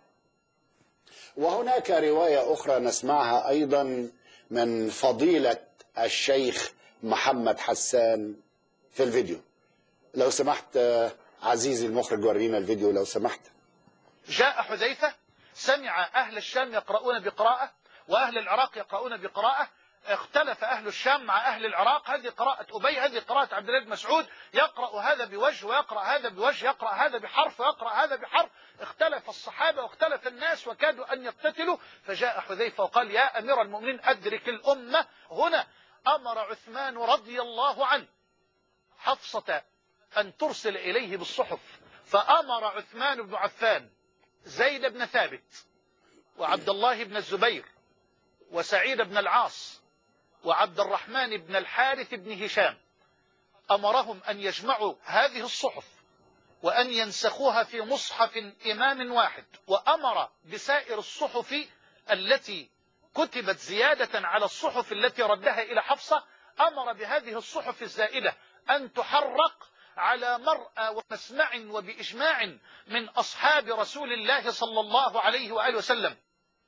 وهناك رواية أخرى نسمعها أيضا من فضيلة الشيخ محمد حسان في الفيديو لو سمحت آه، عزيزي المخرج ورينا الفيديو لو سمحت جاء حذيفة سمع أهل الشام يقرؤون بقراءة وأهل العراق يقرؤون بقراءة اختلف أهل الشام مع أهل العراق هذه قراءة أبي هذه قراءة عبد الله بن مسعود يقرأ هذا بوجه ويقرأ هذا بوجه يقرأ هذا بحرف ويقرأ هذا بحرف اختلف الصحابة واختلف الناس وكادوا أن يقتتلوا فجاء حذيفة وقال يا أمير المؤمنين أدرك الأمة هنا أمر عثمان رضي الله عنه حفصة أن ترسل إليه بالصحف فأمر عثمان بن عفان زيد بن ثابت وعبد الله بن الزبير وسعيد بن العاص وعبد الرحمن بن الحارث بن هشام أمرهم أن يجمعوا هذه الصحف وأن ينسخوها في مصحف إمام واحد وأمر بسائر الصحف التي كتبت زيادة على الصحف التي ردها إلى حفصة أمر بهذه الصحف الزائدة أن تحرق على مرأى ومسمع وبإجماع من أصحاب رسول الله صلى الله عليه وآله وسلم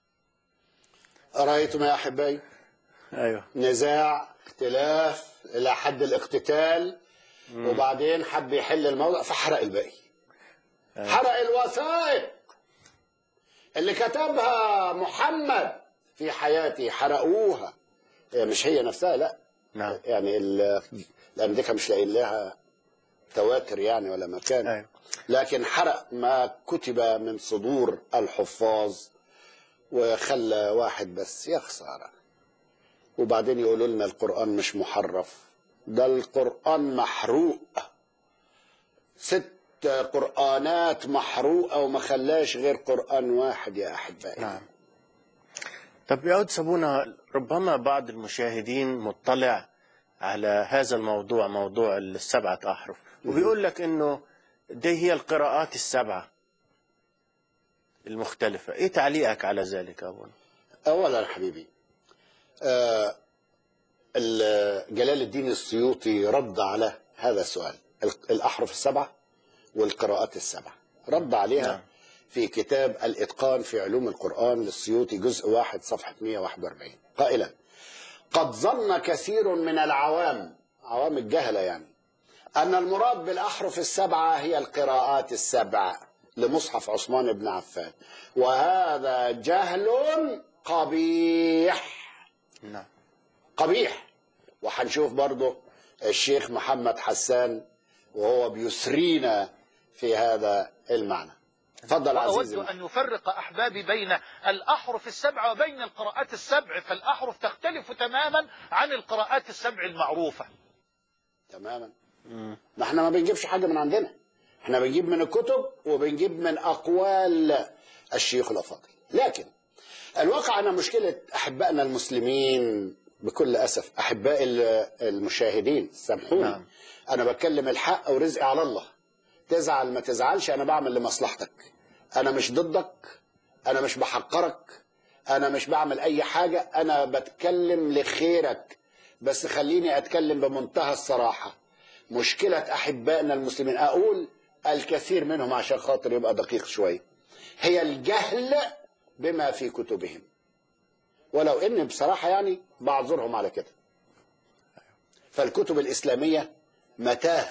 أرأيتم يا أحبائي ايوه نزاع اختلاف إلى حد الاقتتال وبعدين حب يحل الموضوع فحرق الباقي حرق الوثائق اللي كتبها محمد في حياته حرقوها هي مش هي نفسها لا نعم يعني ال- الأمريكا مش لاقيين لها تواتر يعني ولا مكان ايوه لكن حرق ما كتب من صدور الحفاظ وخلى واحد بس يا خسارة وبعدين يقولوا لنا القرآن مش محرف ده القرآن محروق ست قرآنات محروقة وما خلاش غير قرآن واحد يا أحبائي نعم طب يا أود سابونا ربما بعض المشاهدين مطلع على هذا الموضوع موضوع السبعة أحرف وبيقول لك إنه دي هي القراءات السبعة المختلفة إيه تعليقك على ذلك يا أبونا أولا يا حبيبي آه ال- جلال الدين السيوطي رد على هذا السؤال ال- الأحرف السبعة والقراءات السبعة رد عليها نعم. في كتاب الإتقان في علوم القرآن للسيوطي جزء واحد صفحة 141 قائلا قد ظن كثير من العوام عوام الجهلة يعني أن المراد بالأحرف السبعة هي القراءات السبع لمصحف عثمان بن عفان وهذا جهل قبيح نعم قبيح وهنشوف برضه الشيخ محمد حسان وهو بيسرينا في هذا المعنى تفضل وأود عزيزي أن يفرق أحبابي بين الأحرف السبع وبين القراءات السبع فالأحرف تختلف تماما عن القراءات السبع المعروفة تماما ما احنا ما بنجيبش حاجة من عندنا احنا بنجيب من الكتب وبنجيب من أقوال الشيوخ الأفاضل لكن الواقع أن مشكلة أحبائنا المسلمين بكل أسف أحباء ال- المشاهدين سامحوني نعم. أنا بتكلم الحق ورزقي على الله تزعل ما تزعلش أنا بعمل لمصلحتك أنا مش ضدك أنا مش بحقرك أنا مش بعمل أي حاجة أنا بتكلم لخيرك بس خليني أتكلم بمنتهى الصراحة مشكلة أحبائنا المسلمين أقول الكثير منهم عشان خاطر يبقى دقيق شوية هي الجهل بما في كتبهم ولو ان بصراحه يعني بعذرهم على كده فالكتب الاسلاميه متاهه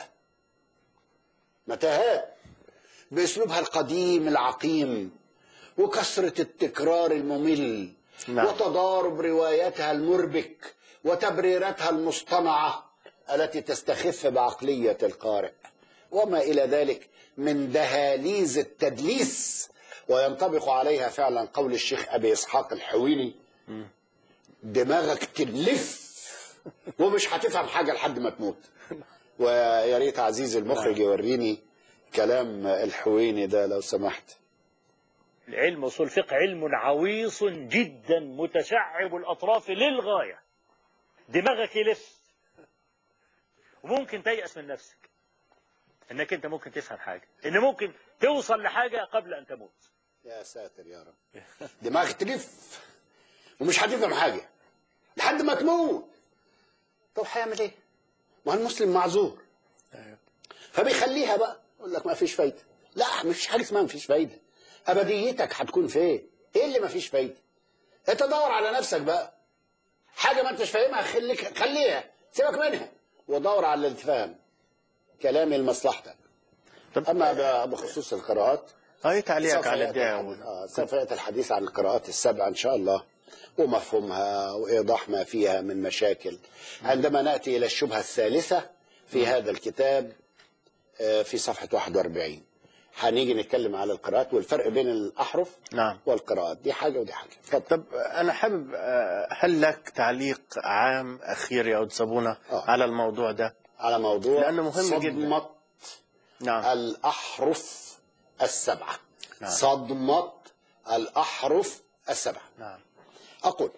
متاهات باسلوبها القديم العقيم وكثره التكرار الممل نعم. وتضارب رواياتها المربك وتبريراتها المصطنعه التي تستخف بعقليه القارئ وما الى ذلك من دهاليز التدليس وينطبق عليها فعلا قول الشيخ ابي اسحاق الحويني دماغك تلف ومش هتفهم حاجه لحد ما تموت ويا ريت عزيزي المخرج يوريني كلام الحويني ده لو سمحت العلم اصول الفقه علم عويص جدا متشعب الاطراف للغايه دماغك يلف وممكن تيأس من نفسك انك انت ممكن تفهم حاجه ان ممكن توصل لحاجه قبل ان تموت يا ساتر يا رب دماغك تلف ومش هتفهم حاجه لحد ما تموت طب هيعمل ايه؟ ما هو المسلم معذور فبيخليها بقى يقول لك ما فيش فايده لا مفيش حاجه اسمها ما فيش فايده ابديتك هتكون فين؟ ايه اللي ما فيش فايده؟ انت دور على نفسك بقى حاجه ما انتش فاهمها خليك خليها سيبك منها ودور على اللي تفهم كلامي لمصلحتك طب اما ب- بخصوص القراءات هاي تعليقك سوف على يأتي الدعوة الحديث- آه، سوف ياتي الحديث عن القراءات السبع ان شاء الله ومفهومها وايضاح ما فيها من مشاكل عندما ناتي الى الشبهه الثالثه في هذا الكتاب آه، في صفحه 41 هنيجي نتكلم على القراءات والفرق بين الاحرف نعم والقراءات دي حاجه ودي حاجه اتفضل طب أنا حابب آه، هل لك تعليق عام أخير يا أود صابونة آه. على الموضوع ده على موضوع لأنه مهم جدا. صدمه نعم الاحرف السبعه نعم. صدمه الاحرف السبعه نعم أقول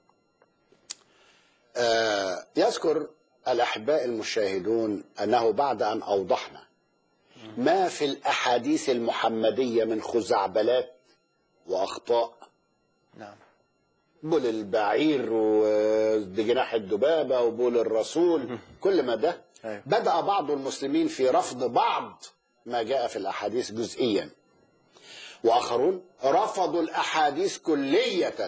آه يذكر الأحباء المشاهدون أنه بعد أن أوضحنا ما في الأحاديث المحمدية من خزعبلات وأخطاء نعم بول البعير وجناح الدبابة وبول الرسول كل ما ده أيوة. بدأ بعض المسلمين في رفض بعض ما جاء في الأحاديث جزئيا وآخرون رفضوا الأحاديث كلية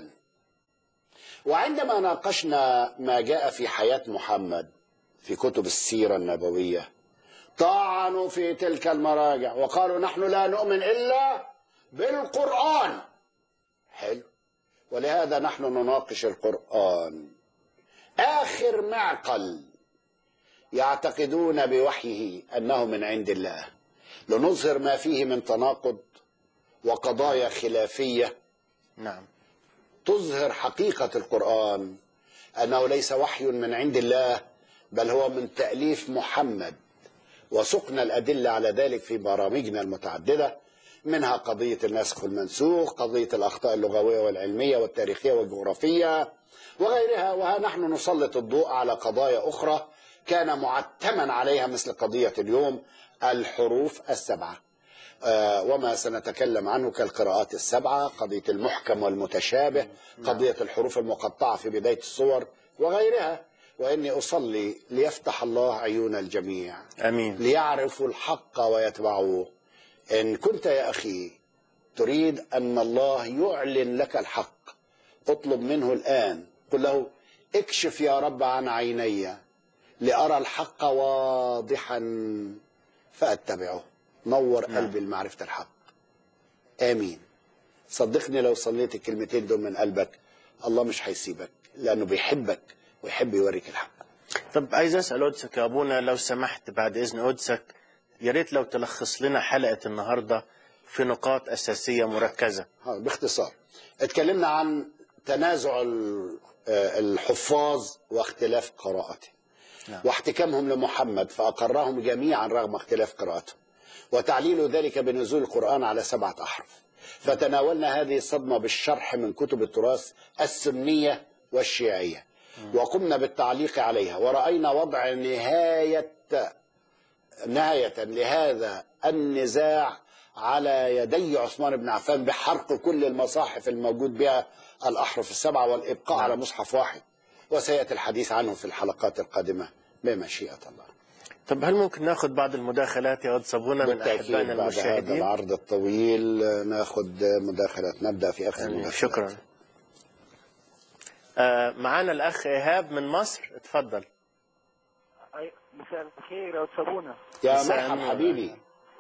وعندما ناقشنا ما جاء في حياة محمد في كتب السيرة النبوية طعنوا في تلك المراجع وقالوا نحن لا نؤمن إلا بالقرآن حلو ولهذا نحن نناقش القرآن آخر معقل يعتقدون بوحيه أنه من عند الله لنظهر ما فيه من تناقض وقضايا خلافية نعم تظهر حقيقة القرآن أنه ليس وحي من عند الله بل هو من تأليف محمد وسقنا الأدلة على ذلك في برامجنا المتعددة منها قضية النسخ والمنسوخ قضية الأخطاء اللغوية والعلمية والتاريخية والجغرافية وغيرها وها نحن نسلط الضوء على قضايا أخرى كان معتما عليها مثل قضية اليوم الحروف السبعة آه، وما سنتكلم عنه كالقراءات السبعة قضية المحكم والمتشابه قضية الحروف المقطعة في بداية الصور وغيرها وإني أصلي ليفتح الله عيون الجميع أمين ليعرفوا الحق ويتبعوه إن كنت يا أخي تريد أن الله يعلن لك الحق اطلب منه الآن قل له اكشف يا رب عن عيني لأرى الحق واضحا فأتبعه نور قلبي لمعرفة الحق آمين صدقني لو صليت الكلمتين دول من قلبك الله مش هيسيبك لأنه بيحبك ويحب يوريك الحق طب عايز أسأل قدسك يا أبونا لو سمحت بعد إذن قدسك يا ريت لو تلخص لنا حلقة النهاردة في نقاط أساسية مركزة ها، باختصار اتكلمنا عن تنازع ال- آه، الحفاظ واختلاف قراءتهم نعم. واحتكامهم لمحمد فأقرهم جميعا رغم اختلاف قراءتهم وتعليل ذلك بنزول القرآن على سبعة أحرف فتناولنا هذه الصدمة بالشرح من كتب التراث السنية والشيعية وقمنا بالتعليق عليها ورأينا وضع نهاية نهاية لهذا النزاع على يدي عثمان بن عفان بحرق كل المصاحف الموجود بها الأحرف السبعة والإبقاء على مصحف واحد وسيأتي الحديث عنه في الحلقات القادمة بمشيئة الله طب هل ممكن ناخد بعض المداخلات يا قدس أبونا من بالتأكيد أحبائنا بعد هذا المشاهدين العرض الطويل ناخذ مداخلات نبدأ في آخر آمين. المداخلات شكرا آه، معانا الأخ إيهاب من مصر اتفضل أي- مساء الخير يا أستاذ يا مساء مرحب النور. حبيبي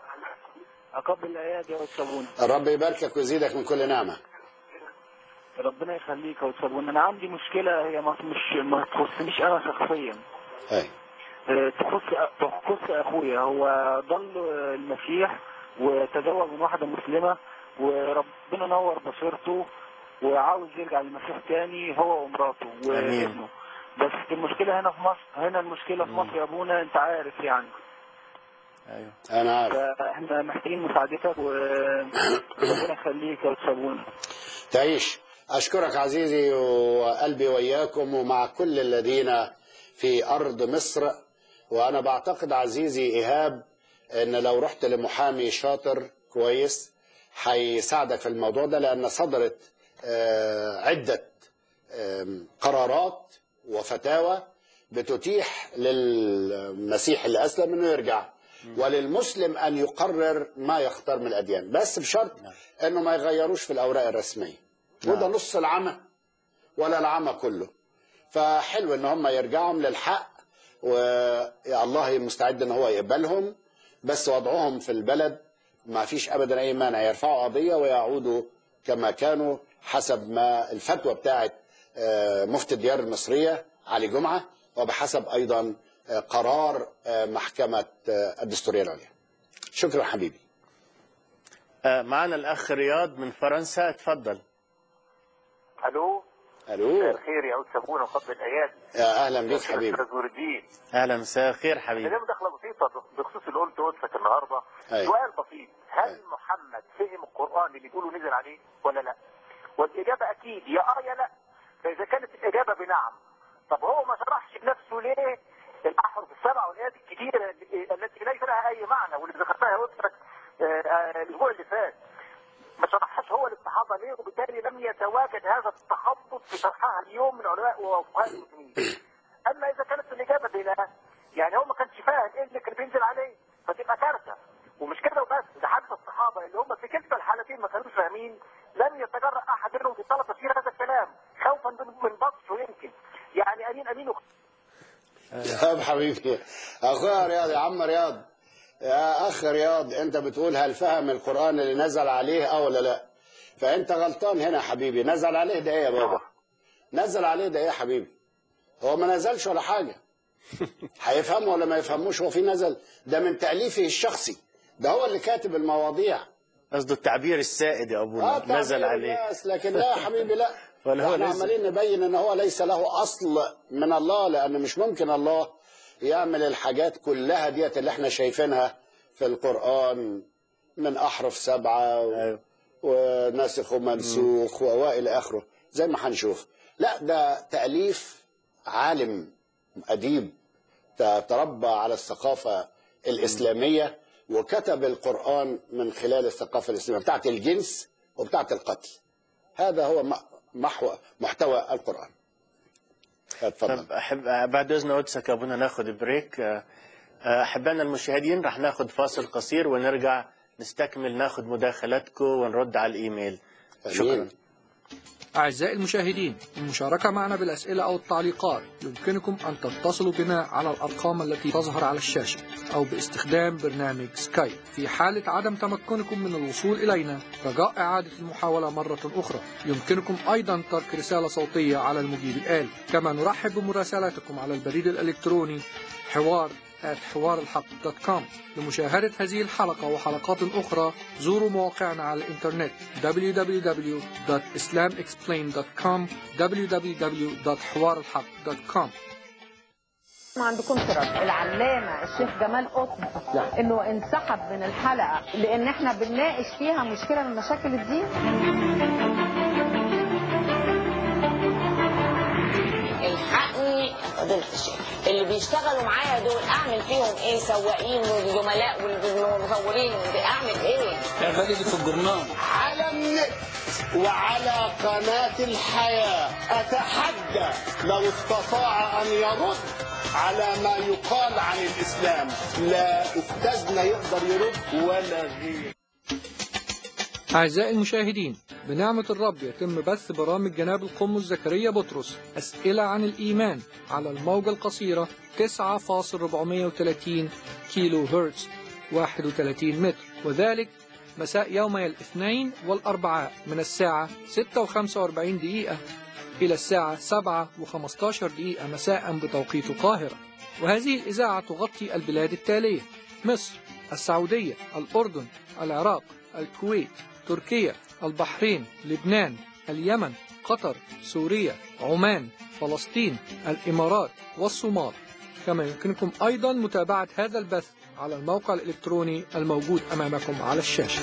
أقبل الأيادي يا أستاذ الرب يباركك ويزيدك من كل نعمة ربنا يخليك يا أستاذ أنا عندي مشكلة هي ما مش ما تخصنيش أنا شخصيا أي. آه، تخص تخص أخويا هو ضل المسيح وتزوج من واحدة مسلمة وربنا نور بصيرته وعاوز يرجع للمسيح تاني هو ومراته آمين. وابنه بس المشكلة هنا في مصر هنا المشكلة في مصر يا أبونا أنت عارف يعني أيوه أنا عارف فاحنا محتاجين مساعدتك وربنا يخليك يا أستاذ تعيش أشكرك عزيزي وقلبي وإياكم ومع كل الذين في أرض مصر وأنا بعتقد عزيزي إيهاب أن لو رحت لمحامي شاطر كويس هيساعدك في الموضوع ده لأن صدرت آه، عدة آم، قرارات وفتاوى بتتيح للمسيح اللي أسلم أنه يرجع وللمسلم أن يقرر ما يختار من الأديان بس بشرط أنه ما يغيروش في الأوراق الرسمية وده نص العمى ولا العمى كله فحلو ان هم يرجعوا للحق والله مستعد ان هو يقبلهم بس وضعهم في البلد ما فيش ابدا اي مانع يرفعوا قضيه ويعودوا كما كانوا حسب ما الفتوى بتاعت آه، مفتي الديار المصريه علي جمعه وبحسب ايضا آه، قرار آه، محكمه آه، الدستوريه العليا شكرا حبيبي آه، معانا الأخ رياض من فرنسا اتفضل الو الو الخير يا استاذ ابونا وفضل الايادي يا اهلا بيك حبيبي استاذ نور الدين أهلا مساء الخير حبيبي كلام دخله بسيطه بخصوص اللي قلته قدسك النهارده أيوة. سؤال بسيط هل محمد فهم القران اللي بيقولوا نزل عليه ولا لا؟ والاجابه اكيد يا اه يا لا فاذا كانت الاجابه بنعم طب هو ما شرحش بنفسه ليه الاحرف السبع والايات الكتيره اللي- التي ليس لها اي معنى واللي ذكرتها يا قدسك آه، آه، الاسبوع اللي فات ما شرحهاش هو للصحابه ليه وبالتالي لم يتواجد هذا التخبط في شرحها اليوم من علماء وفقهاء المسلمين. اما اذا كانت الاجابه بلا يعني هو ما كانش فاهم ايه اللي كان بينزل عليه فتبقى كارثه ومش كده وبس ده حتى الصحابه اللي هم في كلتا الحالتين ما كانوش فاهمين لم يتجرأ احد منهم في طلب تفسير هذا الكلام خوفا من من بطشه يمكن يعني امين امين طب حبيبي اخويا رياض يا عم رياض يا اخ رياض انت بتقول هل فهم القران اللي نزل عليه اه ولا لا فانت غلطان هنا يا حبيبي نزل عليه ده ايه يا بابا نزل عليه ده ايه يا حبيبي هو ما نزلش ولا حاجه هيفهمه ولا ما يفهموش هو في نزل ده من تاليفه الشخصي ده هو اللي كاتب المواضيع قصده التعبير السائد يا أبونا تعبير نزل عليه الناس لكن لا يا حبيبي لا ولا هو احنا نزل. عمالين نبين ان هو ليس له اصل من الله لان مش ممكن الله يعمل الحاجات كلها ديت اللي احنا شايفينها في القران من احرف سبعه و... أيوه. وناسخ ومنسوخ والى اخره زي ما هنشوف لا ده تاليف عالم اديب ت- تربى على الثقافه الاسلاميه وكتب القران من خلال الثقافه الاسلاميه بتاعت الجنس وبتاعت القتل هذا هو م- محو محتوى القران اتفضل طب أحب بعد إذن قدسك يا أبونا ناخد بريك آه، آه، أحبائنا المشاهدين رح ناخد فاصل قصير ونرجع نستكمل ناخد مداخلاتكم ونرد على الإيميل شكرا أمين. أعزائي المشاهدين للمشاركة معنا بالأسئلة أو التعليقات يمكنكم أن تتصلوا بنا على الأرقام التي تظهر على الشاشة أو باستخدام برنامج سكايب في حالة عدم تمكنكم من الوصول إلينا رجاء إعادة المحاولة مرة أخرى يمكنكم أيضا ترك رسالة صوتية على المجيب الآلي كما نرحب بمراسلاتكم على البريد الإلكتروني حوار حوار الحق دوت كوم لمشاهدة هذه الحلقة وحلقات أخرى زوروا مواقعنا على الإنترنت www.islamexplained.com www.حوارالحق.com ما عندكم رد العلامة الشيخ جمال قطب انه انسحب من الحلقة لان احنا بنناقش فيها مشكلة من مشاكل الدين الحقني يا فضيلة الشيخ اللي بيشتغلوا معايا دول اعمل فيهم ايه سواقين وزملاء والمصورين اعمل ايه على النت وعلى قناة الحياة أتحدى لو استطاع أن يرد على ما يقال عن الإسلام لا أستاذنا يقدر يرد ولا غير أعزائي المشاهدين بنعمة الرب يتم بث برامج جناب القمص زكريا بطرس أسئلة عن الإيمان على الموجة القصيرة 9.430 كيلو هرتز 31 متر وذلك مساء يومي الاثنين والأربعاء من الساعة 6:45 دقيقة إلى الساعة 7:15 دقيقة مساء بتوقيت القاهرة وهذه الإذاعة تغطي البلاد التالية مصر السعودية الأردن العراق الكويت تركيا البحرين لبنان اليمن قطر سوريا عمان فلسطين الإمارات والصومال كما يمكنكم أيضا متابعة هذا البث على الموقع الإلكتروني الموجود أمامكم على الشاشة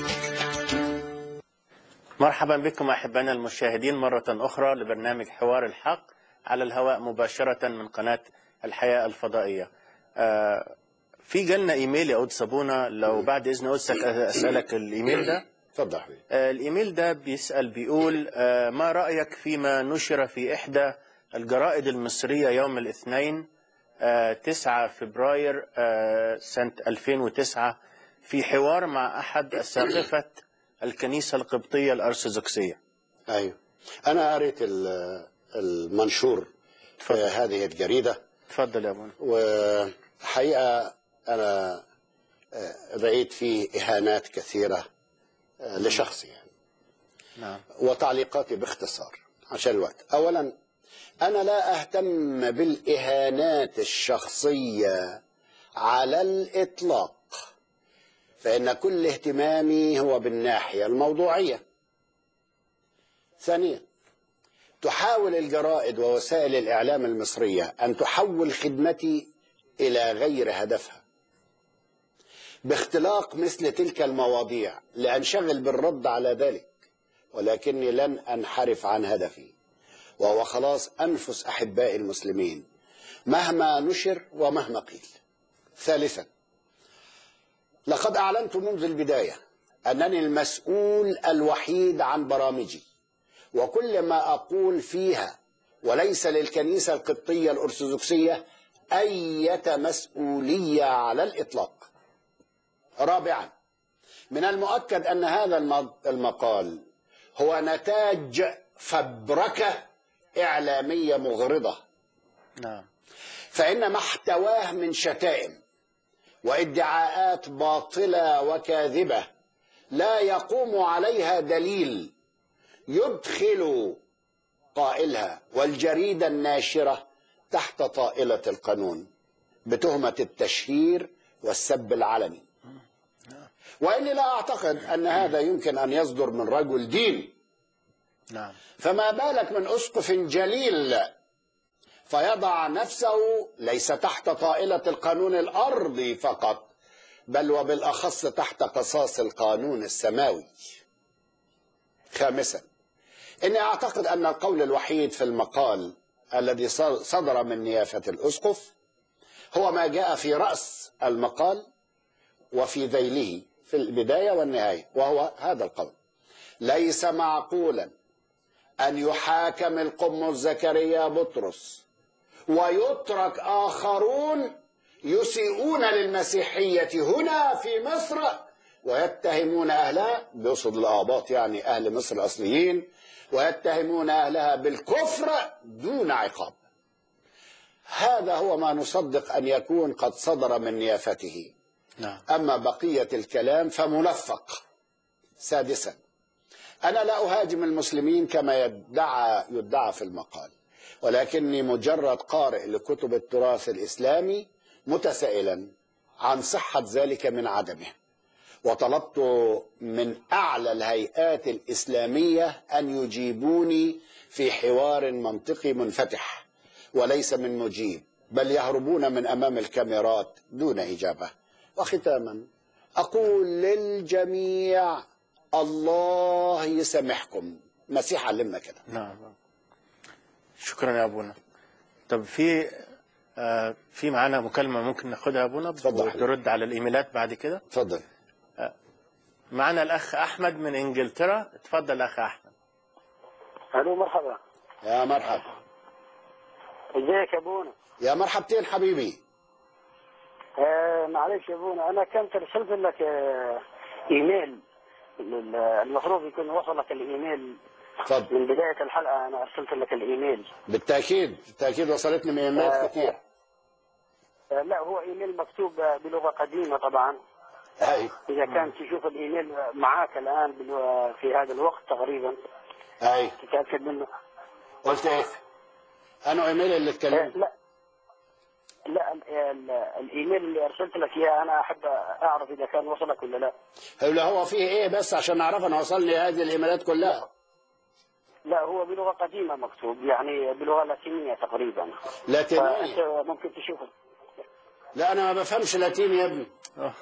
مرحبا بكم أحبائنا المشاهدين مرة أخرى لبرنامج حوار الحق على الهواء مباشرة من قناة الحياة الفضائية آه، في جالنا إيميل يا أود صابونة لو بعد إذن أودسك أسألك الإيميل ده اتفضل حبيبي آه، الإيميل ده بيسأل بيقول آه، ما رأيك فيما نشر في إحدى الجرائد المصرية يوم الاثنين آه، 9 فبراير آه، سنة 2009 في حوار مع أحد أساقفة الكنيسة القبطية الأرثوذكسية ايوه انا قريت ال- المنشور في هذه الجريده تفضل يا أبونا وحقيقه انا آه، رايت فيه اهانات كثيره آه، لشخصي يعني نعم وتعليقاتي باختصار عشان الوقت اولا انا لا اهتم بالاهانات الشخصيه على الاطلاق فان كل اهتمامي هو بالناحيه الموضوعيه ثانيا تحاول الجرائد ووسائل الاعلام المصريه ان تحول خدمتي الى غير هدفها باختلاق مثل تلك المواضيع لانشغل بالرد على ذلك ولكني لن انحرف عن هدفي وهو خلاص انفس احبائي المسلمين مهما نشر ومهما قيل ثالثا لقد اعلنت منذ البدايه انني المسؤول الوحيد عن برامجي وكل ما اقول فيها وليس للكنيسه القبطيه الارثوذكسيه اية مسؤوليه على الاطلاق رابعا من المؤكد ان هذا الم- المقال هو نتاج فبركه اعلاميه مغرضه نعم فان ما احتواه من شتائم وادعاءات باطله وكاذبه لا يقوم عليها دليل يدخل قائلها والجريده الناشره تحت طائله القانون بتهمه التشهير والسب العلني واني لا اعتقد ان هذا يمكن ان يصدر من رجل دين نعم فما بالك من اسقف جليل فيضع نفسه ليس تحت طائله القانون الارضي فقط بل وبالاخص تحت قصاص القانون السماوي خامسا اني اعتقد ان القول الوحيد في المقال الذي صدر من نيافه الاسقف هو ما جاء في راس المقال وفي ذيله في البدايه والنهايه وهو هذا القول ليس معقولا أن يحاكم القمص زكريا بطرس ويترك آخرون يسيئون للمسيحية هنا في مصر ويتهمون أهلها بيقصد الآباط يعني أهل مصر الأصليين ويتهمون أهلها بالكفر دون عقاب هذا هو ما نصدق أن يكون قد صدر من نيافته نعم أما بقية الكلام فملفق سادسا أنا لا أهاجم المسلمين كما يدعى يدعى في المقال ولكني مجرد قارئ لكتب التراث الإسلامي متسائلا عن صحة ذلك من عدمه وطلبت من أعلى الهيئات الإسلامية أن يجيبوني في حوار منطقي منفتح وليس من مجيب بل يهربون من أمام الكاميرات دون إجابة وختاما أقول للجميع الله يسامحكم مسيح علمنا كده نعم شكرا يا ابونا طب في آه في معانا مكالمه ممكن ناخدها يا ابونا اتفضل. وترد على الايميلات بعد كده اتفضل معانا الاخ احمد من انجلترا اتفضل اخ احمد الو مرحبا يا مرحب ازيك يا ابونا يا مرحبتين حبيبي آه معلش يا ابونا انا كنت رسلت لك آه ايميل ال- المفروض يكون وصلك الايميل اتفضل من بدايه الحلقه انا ارسلت لك الايميل بالتاكيد بالتاكيد وصلتني ايميلات كتير آه، لا هو ايميل مكتوب آه، بلغه قديمه طبعا اي اذا كان تشوف الايميل معاك الان بال- في هذا الوقت تقريبا اي تتاكد منه قلت ايه انا ايميل اللي آه، اتكلمت لا لا ال- ال- الايميل اللي ارسلت لك اياه انا احب اعرف اذا كان وصلك ولا لا اللي هو فيه ايه بس عشان اعرف انا وصلني هذه الايميلات كلها لا هو بلغه قديمه مكتوب يعني بلغه لاتينيه تقريبا لاتينية فأنت ممكن تشوفه لا انا ما بفهمش لاتيني يا ابني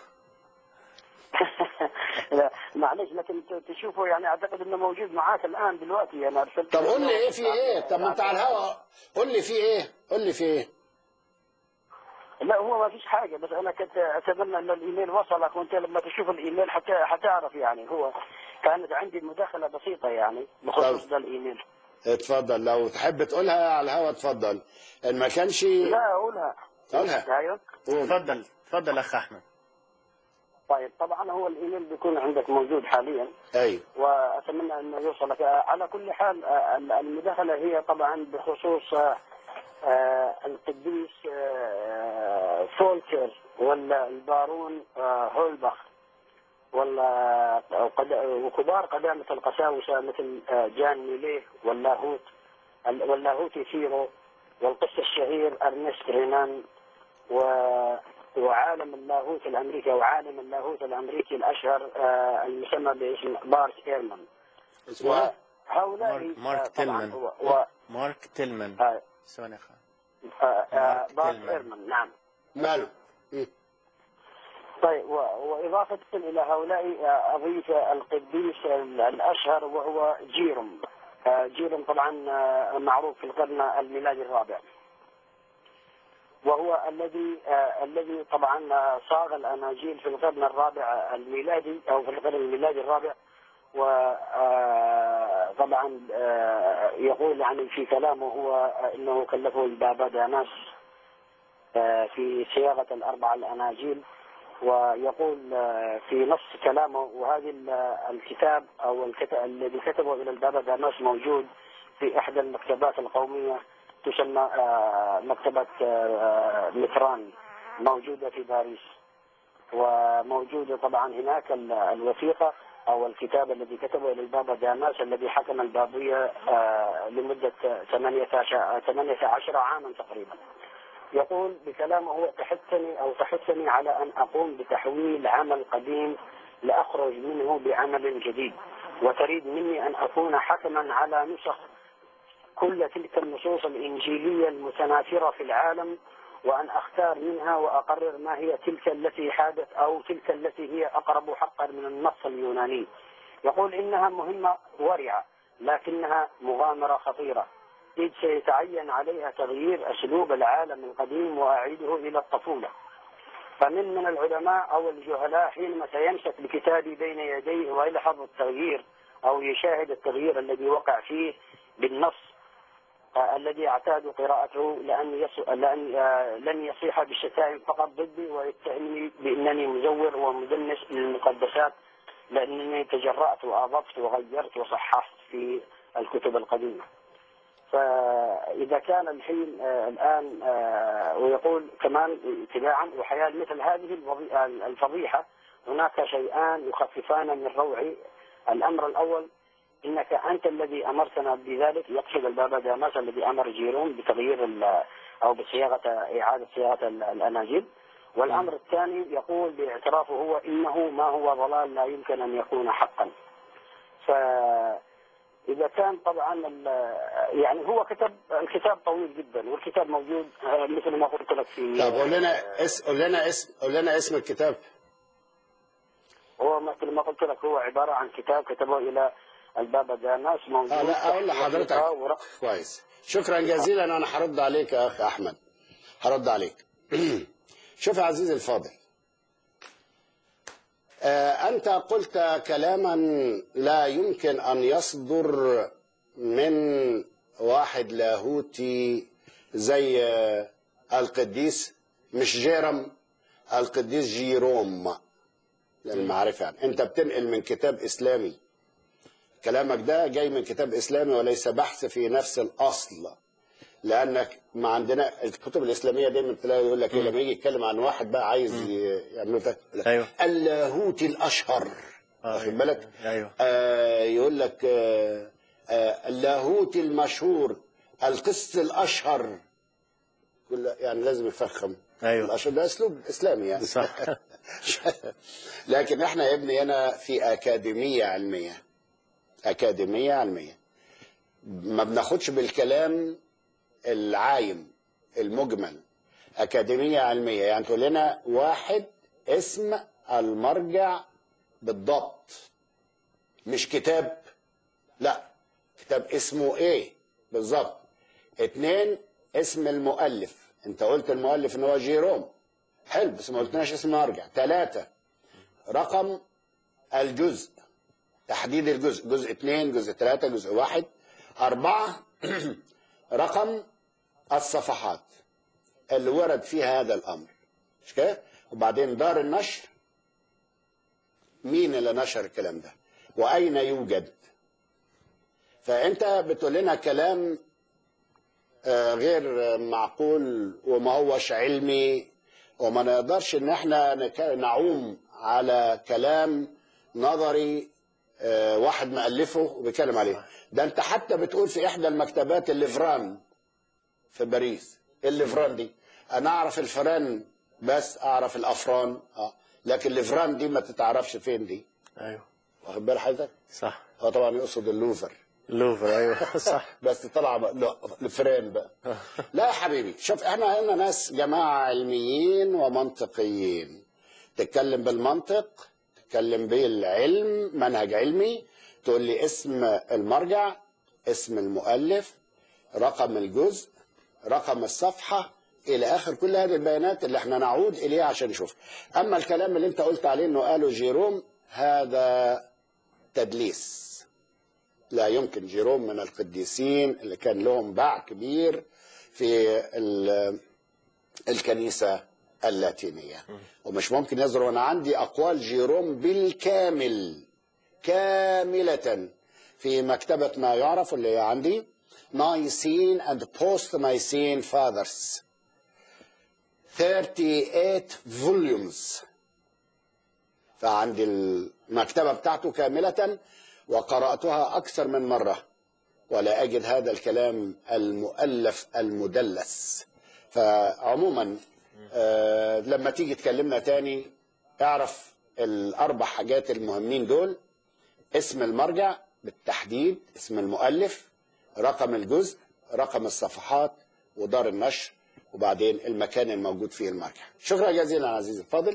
لا معلش لكن ت- تشوفه يعني اعتقد انه موجود معاك الان دلوقتي انا ارسلت طب قول لي ايه في ايه طب ما انت على الهوا قول لي في ايه قول لي في ايه لا هو ما فيش حاجه بس انا كنت اتمنى ان الايميل وصلك وانت لما تشوف الايميل حتى حتعرف يعني هو كانت عندي مداخله بسيطه يعني بخصوص طب. ده الايميل اتفضل لو تحب تقولها على الهوا اتفضل ان ما كانش لا اقولها قولها ايوه قول تفضل تفضل اخ احمد طيب طبعا هو الايميل بيكون عندك موجود حاليا ايوه واتمنى انه يوصلك آه، على كل حال آه، المداخله هي طبعا بخصوص آه، آه، القديس آه، فولكر ولا البارون آه، هولبخ ولا وقد- وكبار قدامة القساوسة مثل آه، جان ميليه واللاهوت ال- واللاهوتي فيرو والقس الشهير ارنست رينان و وعالم اللاهوت الامريكي او عالم اللاهوت الامريكي الاشهر آه، المسمى باسم بارت ايرمان اسمه هؤلاء مارك- مارك آه، طبعاً تيلمان. و- و- مارك تيلمان آه، ثواني يا اخ آه، آه، مارك بارت تيلمان. ايرمان نعم ماله مم. طيب و- وإضافة إلى هؤلاء آه، أضيف القديس ال- الأشهر وهو جيروم آه، جيروم طبعا آه، معروف في القرن الميلادي الرابع وهو الذي آه، الذي طبعا آه، صاغ الأناجيل في القرن الرابع الميلادي أو في القرن الميلادي الرابع وطبعا يقول يعني في كلامه هو آه، انه كلفه البابا داناس آه، في صياغه الاربع الاناجيل ويقول آه، في نص كلامه وهذه ال- الكتاب او الكتاب الذي كتبه الى البابا داناس موجود في احدى المكتبات القوميه تسمى آه، مكتبه آه، متران موجوده في باريس وموجودة طبعا هناك ال- الوثيقة أو الكتاب الذي كتبه إلى البابا داماس الذي حكم البابية آه، لمدة 18 18 عاما تقريبا يقول بكلامه هو تحثني أو تحثني على أن أقوم بتحويل عمل قديم لأخرج منه بعمل جديد وتريد مني أن أكون حكما على نسخ كل تلك النصوص الإنجيلية المتناثرة في العالم وأن أختار منها وأقرر ما هي تلك التي حادت أو تلك التي هي أقرب حقا من النص اليوناني يقول إنها مهمة ورعة لكنها مغامرة خطيرة إذ سيتعين عليها تغيير أسلوب العالم القديم وأعيده إلى الطفولة فمن من العلماء أو الجهلاء حينما سيمسك بكتابي بين يديه ويلحظ التغيير أو يشاهد التغيير الذي وقع فيه بالنص آه، الذي اعتاد قراءته لأن يص... لأن آه، لن يصيح بالشتائم فقط ضدي ويتهمني بأنني مزور ومدنس للمقدسات لأنني تجرأت وأضفت وغيرت وصححت في الكتب القديمة فإذا كان الحين آه، الآن آه، ويقول كمان تباعا وحيال مثل هذه الوظي- الفضيحة هناك شيئان يخففان من روعي الأمر الأول انك انت الذي امرتنا بذلك يقصد البابا داماس الذي امر جيروم بتغيير ال- او بصياغه اعاده صياغه ال- الاناجيل والامر الثاني يقول باعترافه هو انه ما هو ضلال لا يمكن ان يكون حقا. فاذا كان طبعا ال- يعني هو كتب الكتاب طويل جدا والكتاب موجود آه، مثل ما قلت لك في طب قول لنا اس قول لنا اسم قول لنا اسم الكتاب هو مثل ما قلت لك هو عباره عن كتاب كتبه الى البابا داماس موجود اه لا اقول لحضرتك وثيقة ورق- كويس شكرا جزيلا انا هرد عليك يا اخ احمد هرد عليك شوف يا عزيزي الفاضل آه انت قلت كلاما لا يمكن ان يصدر من واحد لاهوتي زي آه، القديس مش جيرم القديس جيروم للمعرفة يعني أنت بتنقل من كتاب إسلامي كلامك ده جاي من كتاب إسلامي وليس بحث في نفس الأصل لأنك ما عندنا الكتب الإسلامية دايما تلاقي يقول لك إيه لما يجي يتكلم عن واحد بقى عايز ي- يعمله ده أيوه. اللاهوت الأشهر آه، واخد بالك أيوه آه يقول لك آه آه اللاهوت المشهور القس الأشهر كل يعني لازم يفخم أيوه. الأشهر ده أسلوب إسلامي يعني صح لكن احنا يا ابني هنا في أكاديمية علمية أكاديمية علمية ما بناخدش بالكلام العايم المجمل أكاديمية علمية يعني تقول لنا واحد اسم المرجع بالضبط مش كتاب لا كتاب اسمه ايه بالظبط اتنين اسم المؤلف انت قلت المؤلف ان هو جيروم حلو بس ما قلتناش اسم مرجع ثلاثة رقم الجزء تحديد الجزء جزء اثنين جزء ثلاثة جزء واحد أربعة رقم الصفحات اللي ورد فيها هذا الأمر مش كده وبعدين دار النشر مين اللي نشر الكلام ده وأين يوجد فأنت بتقول لنا كلام آه، غير معقول وما هوش علمي وما نقدرش ان احنا نك- نعوم على كلام نظري آه، واحد مألفه وبيتكلم عليه ده انت حتى بتقول في احدى المكتبات الليفران في باريس إيه الليفران دي انا اعرف الفران بس اعرف الافران اه لكن الليفران دي ما تتعرفش فين دي أيوه واخد بال حضرتك صح هو طبعا يقصد اللوفر لوفر أيوه صح بس طلع بقى لا الفران بقى لا يا حبيبي شوف احنا هنا ناس جماعة علميين ومنطقيين تتكلم بالمنطق تتكلم بالعلم منهج علمي تقول لي اسم المرجع اسم المؤلف رقم الجزء رقم الصفحة إلى آخر كل هذه البيانات اللي احنا نعود إليها عشان نشوف أما الكلام اللي انت قلت عليه انه قاله جيروم هذا تدليس لا يمكن جيروم من القديسين اللي كان لهم باع كبير في ال- الكنيسة اللاتينية ومش ممكن يظهر وانا عندي اقوال جيروم بالكامل كاملة في مكتبة ما يعرف اللي هي عندي نايسين and post نايسين fathers 38 volumes فعندي المكتبة بتاعته كاملة وقرأتها أكثر من مرة ولا أجد هذا الكلام المؤلف المدلس فعموما آه لما تيجي تكلمنا تاني اعرف الأربع حاجات المهمين دول اسم المرجع بالتحديد اسم المؤلف رقم الجزء رقم الصفحات ودار النشر وبعدين المكان الموجود فيه المرجع شكرا جزيلا عزيزي الفاضل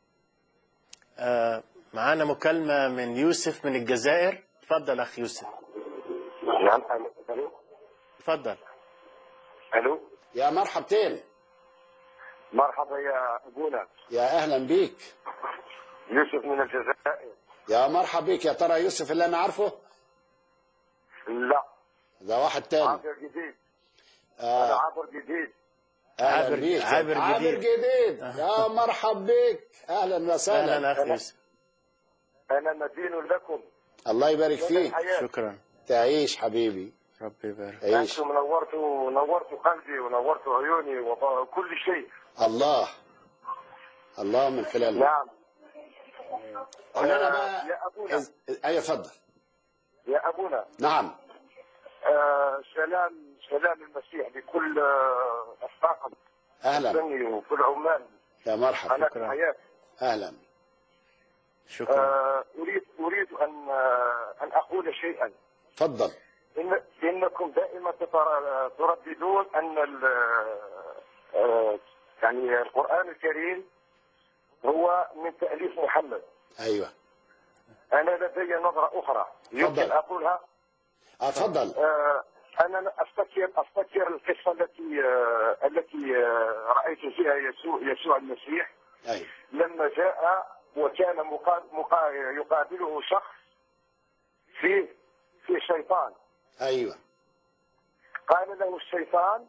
آه معانا مكالمة من يوسف من الجزائر تفضل أخ يوسف نعم الو تفضل الو يا مرحبتين مرحبا يا ابونا يا أهلا بيك يوسف من الجزائر يا مرحبا بيك يا ترى يوسف اللي أنا عارفه لا ده واحد تاني عابر جديد انا آه. عابر جديد اهلا عابر- بيك عابر عابر جديد. جديد يا مرحب بيك اهلا وسهلا أهلا أخ يوسف انا مدين لكم الله يبارك مدى فيك الحياة شكرا تعيش حبيبي ربي يبارك تعيش انتم نورتوا نورتوا قلبي ونورتوا عيوني وكل شيء الله الله من خلالنا نعم قول لنا آه، بقى يا ابونا إز- ايوه اتفضل يا ابونا نعم آه سلام سلام المسيح لكل آه، الطاقم اهلا الفني وكل عمال يا مرحبا على شكرا. الحياه اهلا شكرا آه اريد اريد ان آه ان اقول شيئا تفضل إن انكم دائما تتر- ترددون ان ال- آه، يعني القران الكريم هو من تاليف محمد ايوه انا لدي نظره اخرى يمكن تفضل. اقولها آه، تفضل آه، انا افتكر افتكر القصه التي آه، التي آه، رايت فيها يسوع يسوع المسيح ايوه لما جاء وكان مقا- مقا- يقابله شخص في في شيطان ايوه قال له الشيطان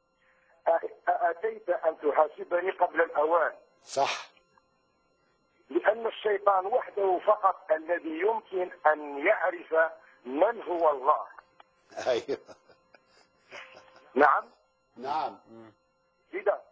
أ- أأتيت أن تحاسبني قبل الأوان صح لأن الشيطان وحده فقط الذي يمكن أن يعرف من هو الله ايوه نعم نعم إذا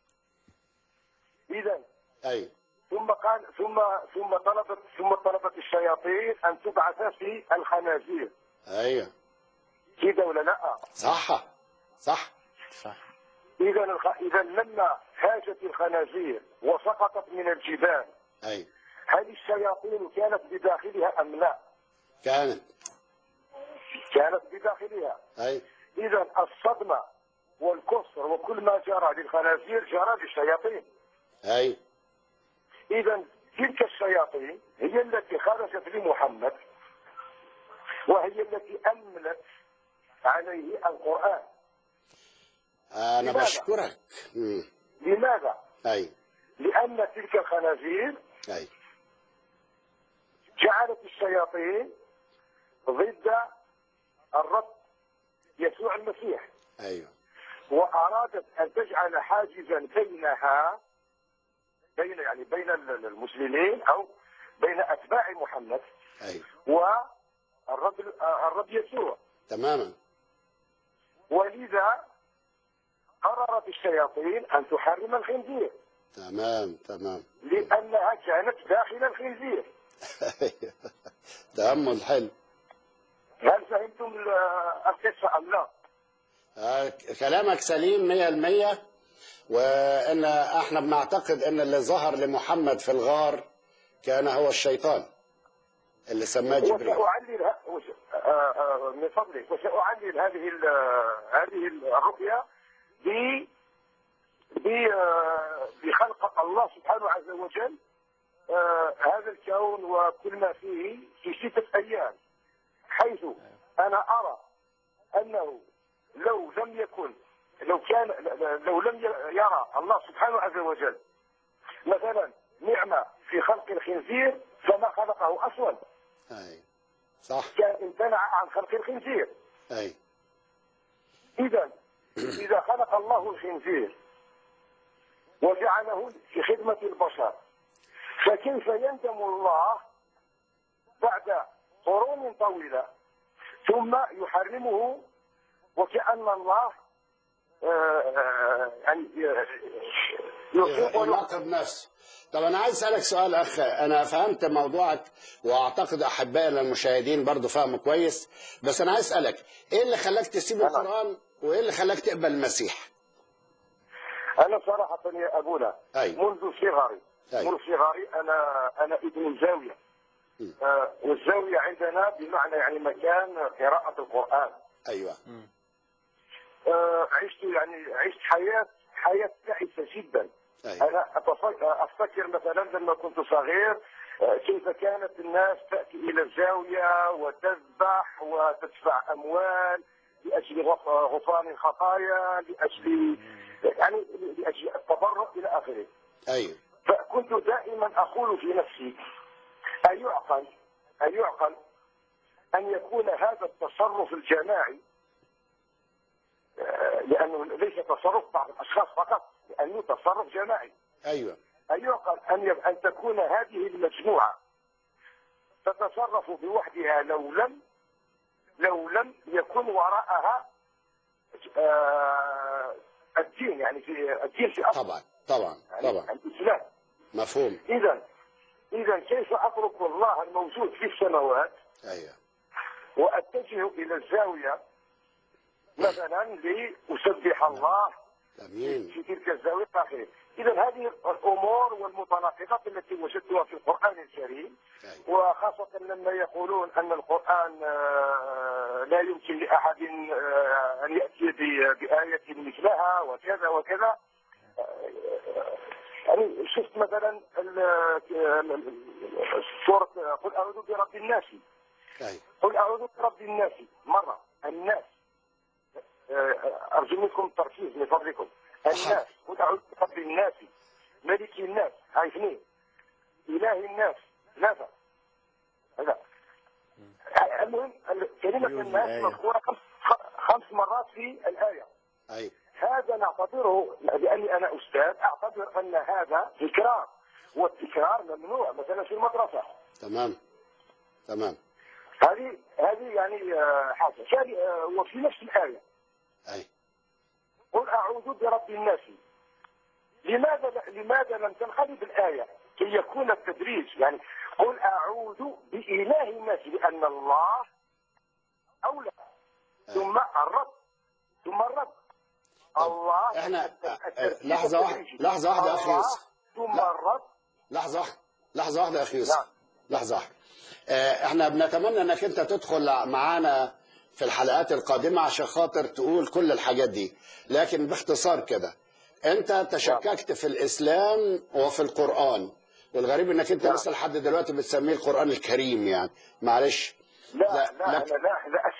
إذا ايوه ثم قال ثم ثم طلبت ثم طلبت الشياطين أن تبعث في الخنازير ايوه كده ولا لا؟ صح صح صح إذا الخ... إذا لما هاجت الخنازير وسقطت من الجبال ايوه هل الشياطين كانت بداخلها أم لا؟ كانت كانت بداخلها ايوه إذا الصدمة والكسر وكل ما جرى للخنازير جرى للشياطين ايوه إذا تلك الشياطين هي التي خرجت لمحمد وهي التي أملت عليه القرآن انا لماذا؟ بشكرك مم. لماذا؟ ايوه لأن تلك الخنازير ايوه جعلت الشياطين ضد الرب يسوع المسيح ايوه وأرادت أن تجعل حاجزا بينها بين يعني بين المسلمين أو بين أتباع محمد ايوه والرب الرب يسوع تماما ولذا قررت الشياطين أن تحرم الخنزير تمام تمام لأنها كانت داخل الخنزير أيوة. تأمل حلو هل فهمتم ال- القصة أم لا؟ آه، كلامك سليم مية المية وإن احنا بنعتقد إن اللي ظهر لمحمد في الغار كان هو الشيطان اللي سماه جبريل وسأعلل ه- وس- آه، آه، من فضلك وسأعلل هذه ال- هذه الرؤيا ب ب- آه، بخلق الله سبحانه عز وجل آه، هذا الكون وكل ما فيه في ستة أيام حيث أنا أرى أنه لو لم يكن لو كان لو لم يرى الله سبحانه عز وجل مثلا نعمة في خلق الخنزير فما خلقه أصلا أي صح كان امتنع عن خلق الخنزير أي إذا إذا خلق الله الخنزير وجعله في خدمة البشر فكيف يندم الله بعد قرون طويلة ثم يحرمه وكأن الله آه، آه، يعني آه، يصيب ويخطئ. يراقب نفسه طب أنا عايز أسألك سؤال أخ أنا فهمت موضوعك وأعتقد أحبائنا المشاهدين برضو فهموا كويس بس أنا عايز أسألك إيه اللي خلاك تسيب أنا. القرآن وإيه اللي خلاك تقبل المسيح أنا صراحة يا أبونا أي. منذ صغري أي. منذ صغري أنا أنا ابن زاوية م. آه، والزاوية عندنا بمعنى يعني مكان قراءة القرآن أيوة آه، عشت يعني عشت حياة حياة تعيسة جدا أيوة أنا أتف- أفتكر مثلا لما كنت صغير آه، كيف كانت الناس تأتي إلى الزاوية وتذبح وتدفع أموال لأجل غف- غفران الخطايا لأجل يعني لأجل التبرع إلى آخره أيوة فكنت دائما أقول في نفسي أيعقل أيعقل أن يكون هذا التصرف الجماعي آه، لأنه ليس تصرف بعض الأشخاص فقط لأنه تصرف جماعي أيوة أيعقل أن يب- أن تكون هذه المجموعة تتصرف بوحدها لو لم لو لم يكن وراءها آه، الدين يعني في الدين في أصل طبعا طبعا يعني طبعا الإسلام مفهوم إذا إذا كيف أترك الله الموجود في السماوات أيوة وأتجه إلى الزاوية مثلا لأسبح الله أمين في تلك الزاوية إلى آخره إذا هذه الأمور والمتناقضات التي وجدتها في القرآن الكريم أيوة وخاصة لما يقولون أن القرآن آه، لا يمكن لأحد آه، أن يأتي ب- بآية مثلها وكذا وكذا آه، يعني شفت مثلا ال- سورة قل أعوذ برب الناس أيوة قل أعوذ برب الناس مرة الناس آه، أرجو منكم التركيز من فضلكم الناس قل أعوذ برب الناس ملك الناس هاي اثنين إله الناس ثلاثة هذا المهم كلمة يوجد الناس آية. مذكورة خمس خمس مرات في الآية أيوة هذا نعتبره لأني أنا أستاذ أعتبر أن هذا تكرار والتكرار ممنوع مثلا في المدرسه تمام تمام هذه هذه يعني آه، حاجه ثاني آه، وفي نفس الايه اي قل اعوذ برب الناس لماذا لماذا لم تنقلب الايه كي يكون التدريج يعني قل اعوذ باله الناس لان الله اولى ثم الرد ثم الرد الله احنا الترتيب لحظه واحده التدريجي. لحظه واحده يا اخي الله يوسف ثم لا. الرد لحظه واحده لحظه واحده يا اخي يوسف نعم. لحظه واحده آه، احنا بنتمنى انك انت تدخل معانا في الحلقات القادمه عشان خاطر تقول كل الحاجات دي لكن باختصار كده انت تشككت في الاسلام وفي القران والغريب انك انت نعم. لسه لحد دلوقتي بتسميه القران الكريم يعني معلش لا لا، لا لا لك- لا لا, لا.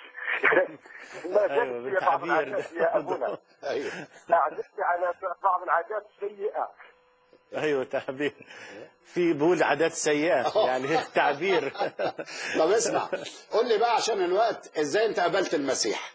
ما أيوة، زلت في بعض بالتعبير العادات يا ابونا ايوه اعجبت على بعض العادات السيئه ايوه تعبير في بقول عادات سيئه يعني تعبير طب اسمع قول لي بقى عشان الوقت ازاي انت قابلت المسيح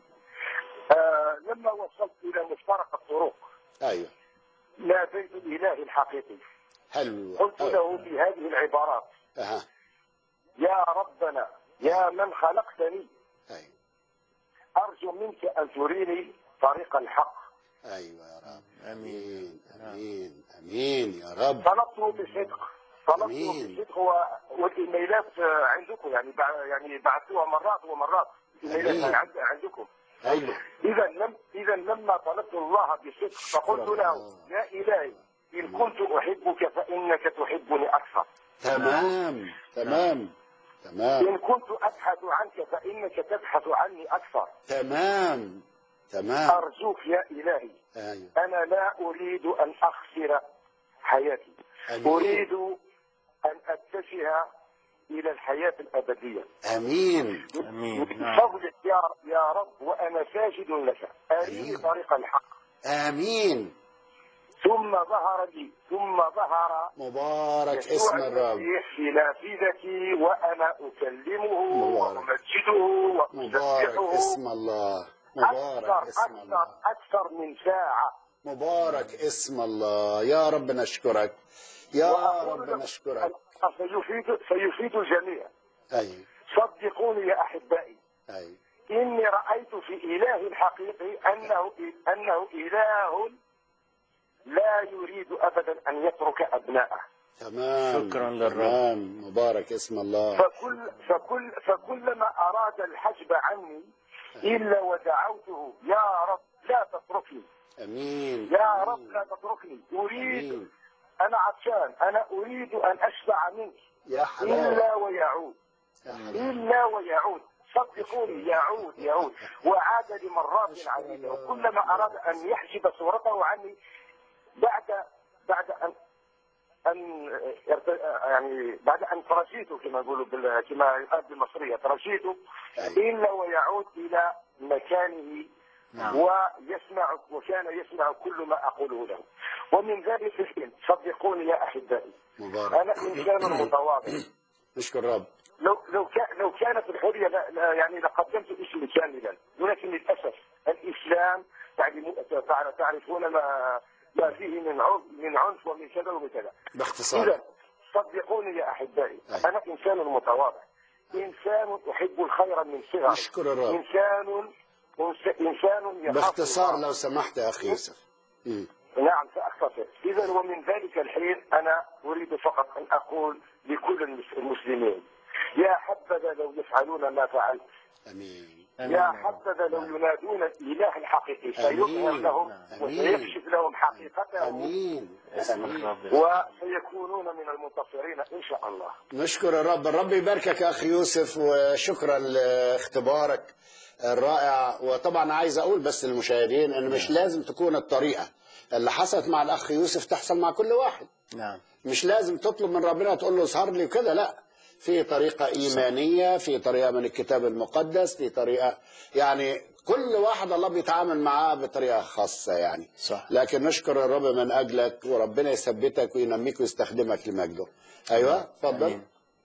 آه لما وصلت الى مفترق الطرق ايوه ناديت الاله الحقيقي حلو قلت له بهذه العبارات اها يا ربنا يا من خلقتني ايوه ارجو منك ان تريني طريق الحق ايوه يا رب امين امين امين امين يا رب طلبته بصدق طلبته أمين. بصدق و- والايميلات آه، عندكم يعني بع- يعني بعثوها مرات ومرات أمين. الايميلات عند- عندكم ايوه اذا لم اذا لما طلبت الله بصدق فقلت له يا الهي ان كنت احبك فانك تحبني اكثر تمام تمام تمام ان كنت ابحث عنك فانك تبحث عني اكثر تمام تمام ارجوك يا الهي ايوه انا لا اريد ان اخسر حياتي أمين. اريد ان اتجه الى الحياه الابديه امين امين نعم بفضلك يا يا رب وانا ساجد لك اريني أمين. طريق الحق امين ثم ظهر لي ثم ظهر مبارك يسوع اسم الرب المسيح في نافذتي وانا اكلمه مبارك. وامجده مبارك واسبحه اسم الله مبارك اكثر اسم اكثر الله اكثر من ساعه مبارك اسم الله يا رب نشكرك يا وأقول رب لكم نشكرك سيفيد سيفيد الجميع ايوه صدقوني يا احبائي ايوه اني رايت في اله الحقيقي انه انه اله لا يريد ابدا ان يترك ابناءه تمام شكراً للرب. تمام مبارك اسم الله فكل فكل فكلما اراد الحجب عني الا ودعوته يا رب لا تتركني امين يا رب أمين. لا تتركني اريد امين انا عطشان انا اريد ان اشبع منك يا حلاوه الا ويعود يا حلاوة. إلا ويعود صدقوني يعود يعود وعاد لمرات عديدة وكلما أراد أن يحجب صورته عني بعد بعد أن أن ارت- يعني بعد أن ترجيته كما يقولوا بال- كما يقال بالمصرية ترجيته إلا ويعود إلى مكانه ويسمع وكان يسمع كل ما أقوله له ومن ذلك الحين صدقوني يا أحبائي مبارك أنا إنسان متواضع نشكر رب لو لو كان لو كانت الحريه لا لا يعني لقدمت اسمي كاملا ولكن للاسف الاسلام يعني م- تع- تعرفون ما ما فيه من عنف من عنف ومن كذا ومن كذا باختصار اذا صدقوني يا احبائي أي. انا انسان متواضع انسان احب الخير من صغر نشكر الرب. انسان إنس- انسان يخاف باختصار الله. لو سمحت يا اخي يوسف مم. نعم سأختصر إذا ومن ذلك الحين أنا أريد فقط أن أقول لكل المس- المسلمين يا حبذا لو يفعلون ما فعلت امين يا حبذا لو ينادون الإله الحقيقي سيظهر أمين. لهم أمين. وسيكشف لهم حقيقته امين اسمك رب وسيكونون من المنتصرين إن شاء الله نشكر الرب الرب يباركك يا اخي يوسف وشكرا لاختبارك الرائع وطبعا عايز اقول بس للمشاهدين ان مش لازم تكون الطريقه اللي حصلت مع الاخ يوسف تحصل مع كل واحد نعم مش لازم تطلب من ربنا تقول له اظهر لي وكده لا في طريقة إيمانية في طريقة من الكتاب المقدس في طريقة يعني كل واحد الله بيتعامل معاه بطريقة خاصة يعني صح. لكن نشكر الرب من أجلك وربنا يثبتك وينميك ويستخدمك لمجده أيوة اتفضل أمين.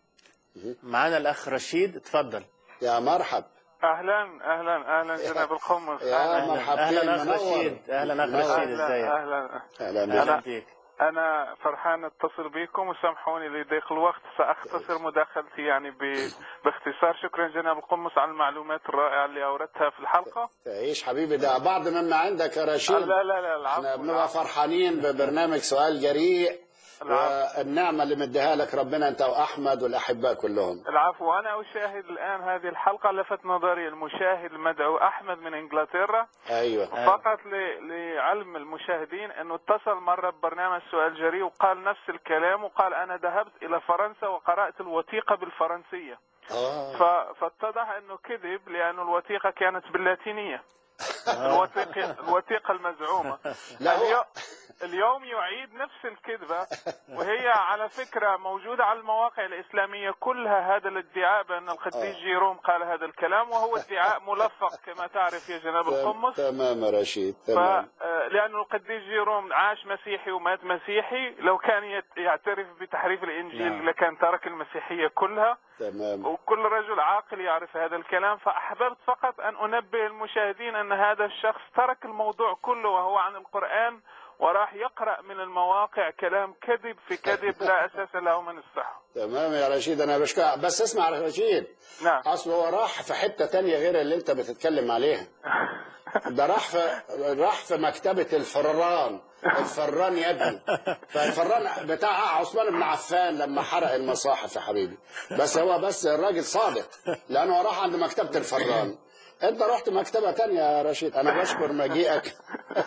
معانا الاخ رشيد اتفضل يا مرحب اهلا اهلا اهلا جناب القمص يا اهلا مرحبتين اهلا اخ منور. رشيد اهلا اخ منور. رشيد ازيك اهلا أهلا اهلا بك بيك أنا فرحان أتصل بكم وسامحوني لضيق الوقت سأختصر مداخلتي يعني ب... باختصار شكرا جناب القمص على المعلومات الرائعة اللي أوردتها في الحلقة تعيش حبيبي ده بعض مما عندك يا رشيد لا لا لا العفو احنا بنبقى فرحانين ببرنامج سؤال جريء والنعمة اللي مديها لك ربنا انت واحمد والاحباء كلهم العفو أنا أشاهد الآن هذه الحلقة لفت نظري المشاهد المدعو أحمد من إنجلترا ايوه فقط ل... لعلم المشاهدين أنه اتصل مرة ببرنامج سؤال جريء وقال نفس الكلام وقال أنا ذهبت إلى فرنسا وقرأت الوثيقة بالفرنسية اه ف... فاتضح أنه كذب لأن الوثيقة كانت باللاتينية الوثيقة الوثيقة المزعومة لا هو- اليو- اليوم يعيد نفس الكذبة وهي على فكرة موجودة على المواقع الإسلامية كلها هذا الادعاء بأن القديس جيروم قال هذا الكلام وهو ادعاء ملفق كما تعرف يا جناب القمص تمام يا رشيد ف... تمام آه، لأن القديس جيروم عاش مسيحي ومات مسيحي لو كان يت- يعترف بتحريف الإنجيل نعم. لكان ترك المسيحية كلها تمام وكل رجل عاقل يعرف هذا الكلام فأحببت فقط أن أنبه المشاهدين أن هذا الشخص ترك الموضوع كله وهو عن القرآن وراح يقرأ من المواقع كلام كذب في كذب لا أساس له من الصحة تمام يا رشيد انا بشكرك بس اسمع يا رشيد نعم اصل هو راح في حته تانية غير اللي انت بتتكلم عليها ده راح في راح في مكتبه الفران الفران يا ابني فالفران بتاع عثمان بن عفان لما حرق المصاحف يا حبيبي بس هو بس الراجل صادق لانه راح عند مكتبه الفران انت رحت مكتبه تانية يا رشيد انا بشكر مجيئك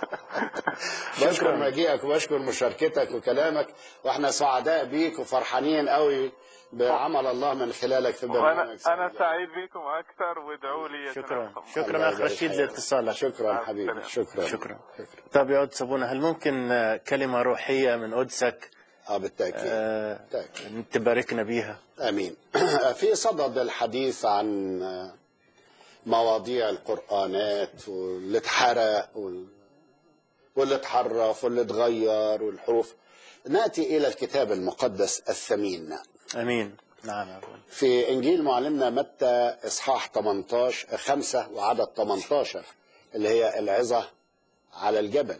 بشكر مجيئك وبشكر مشاركتك وكلامك واحنا سعداء بيك وفرحانين قوي بعمل الله من خلالك في وأنا برنامج أنا سعيد بكم أكثر وادعوا لي يا شكرا جناب القمص. شكرا الله اخ يبارك رشيد فيك. لاتصالك شكرا حبيبي شكرا شكرا طيب يا قدس ابونا هل ممكن آه، كلمه روحيه من قدسك اه بالتاكيد آه، بالتاكيد تباركنا بيها امين في صدد الحديث عن مواضيع القرانات واللي اتحرق وال- واللي اتحرف واللي اتغير والحروف ناتي الى الكتاب المقدس الثمين امين نعم يا ابونا في انجيل معلمنا متى اصحاح 18 5 وعدد 18 اللي هي العظه على الجبل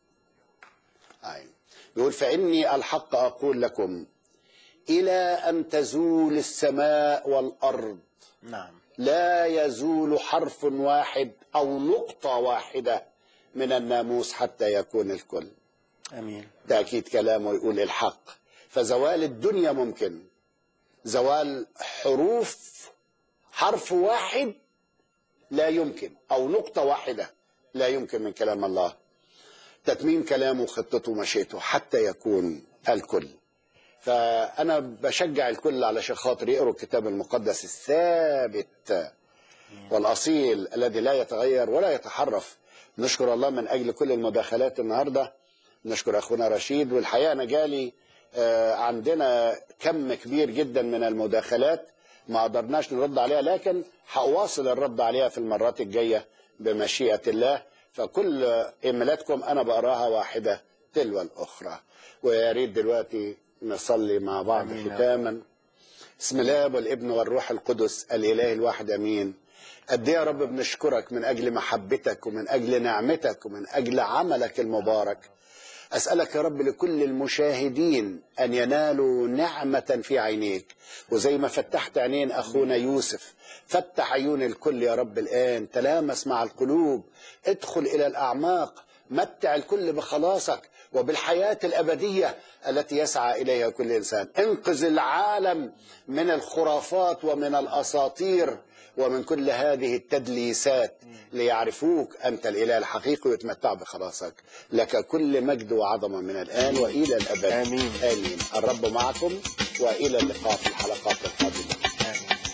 أي. يقول فاني الحق اقول لكم الى ان تزول السماء والارض نعم لا يزول حرف واحد او نقطه واحده من الناموس حتى يكون الكل امين ده اكيد كلامه يقول الحق فزوال الدنيا ممكن زوال حروف حرف واحد لا يمكن او نقطه واحده لا يمكن من كلام الله تتميم كلامه وخطته ومشيئته حتى يكون الكل فانا بشجع الكل علشان خاطر يقروا الكتاب المقدس الثابت والاصيل الذي لا يتغير ولا يتحرف نشكر الله من اجل كل المداخلات النهارده نشكر اخونا رشيد والحقيقه انا جالي آه، عندنا كم كبير جدا من المداخلات ما قدرناش نرد عليها لكن هأواصل الرد عليها في المرات الجايه بمشيئه الله فكل ايميلاتكم انا بقراها واحده تلو الاخرى ويا ريت دلوقتي نصلي مع بعض آمين. ختاما بسم الله والابن والروح القدس الاله الواحد امين قد ايه يا رب بنشكرك من اجل محبتك ومن اجل نعمتك ومن اجل عملك المبارك اسالك يا رب لكل المشاهدين ان ينالوا نعمه في عينيك وزي ما فتحت عينين اخونا يوسف فتح عيون الكل يا رب الان تلامس مع القلوب ادخل الى الاعماق متع الكل بخلاصك وبالحياه الابديه التي يسعى اليها كل انسان انقذ العالم من الخرافات ومن الاساطير ومن كل هذه التدليسات ليعرفوك أنت الإله الحقيقي ويتمتعوا بخلاصك لك كل مجد وعظمة من الآن وإلى الأبد آمين. آمين الرب معكم وإلى اللقاء في الحلقات القادمة آمين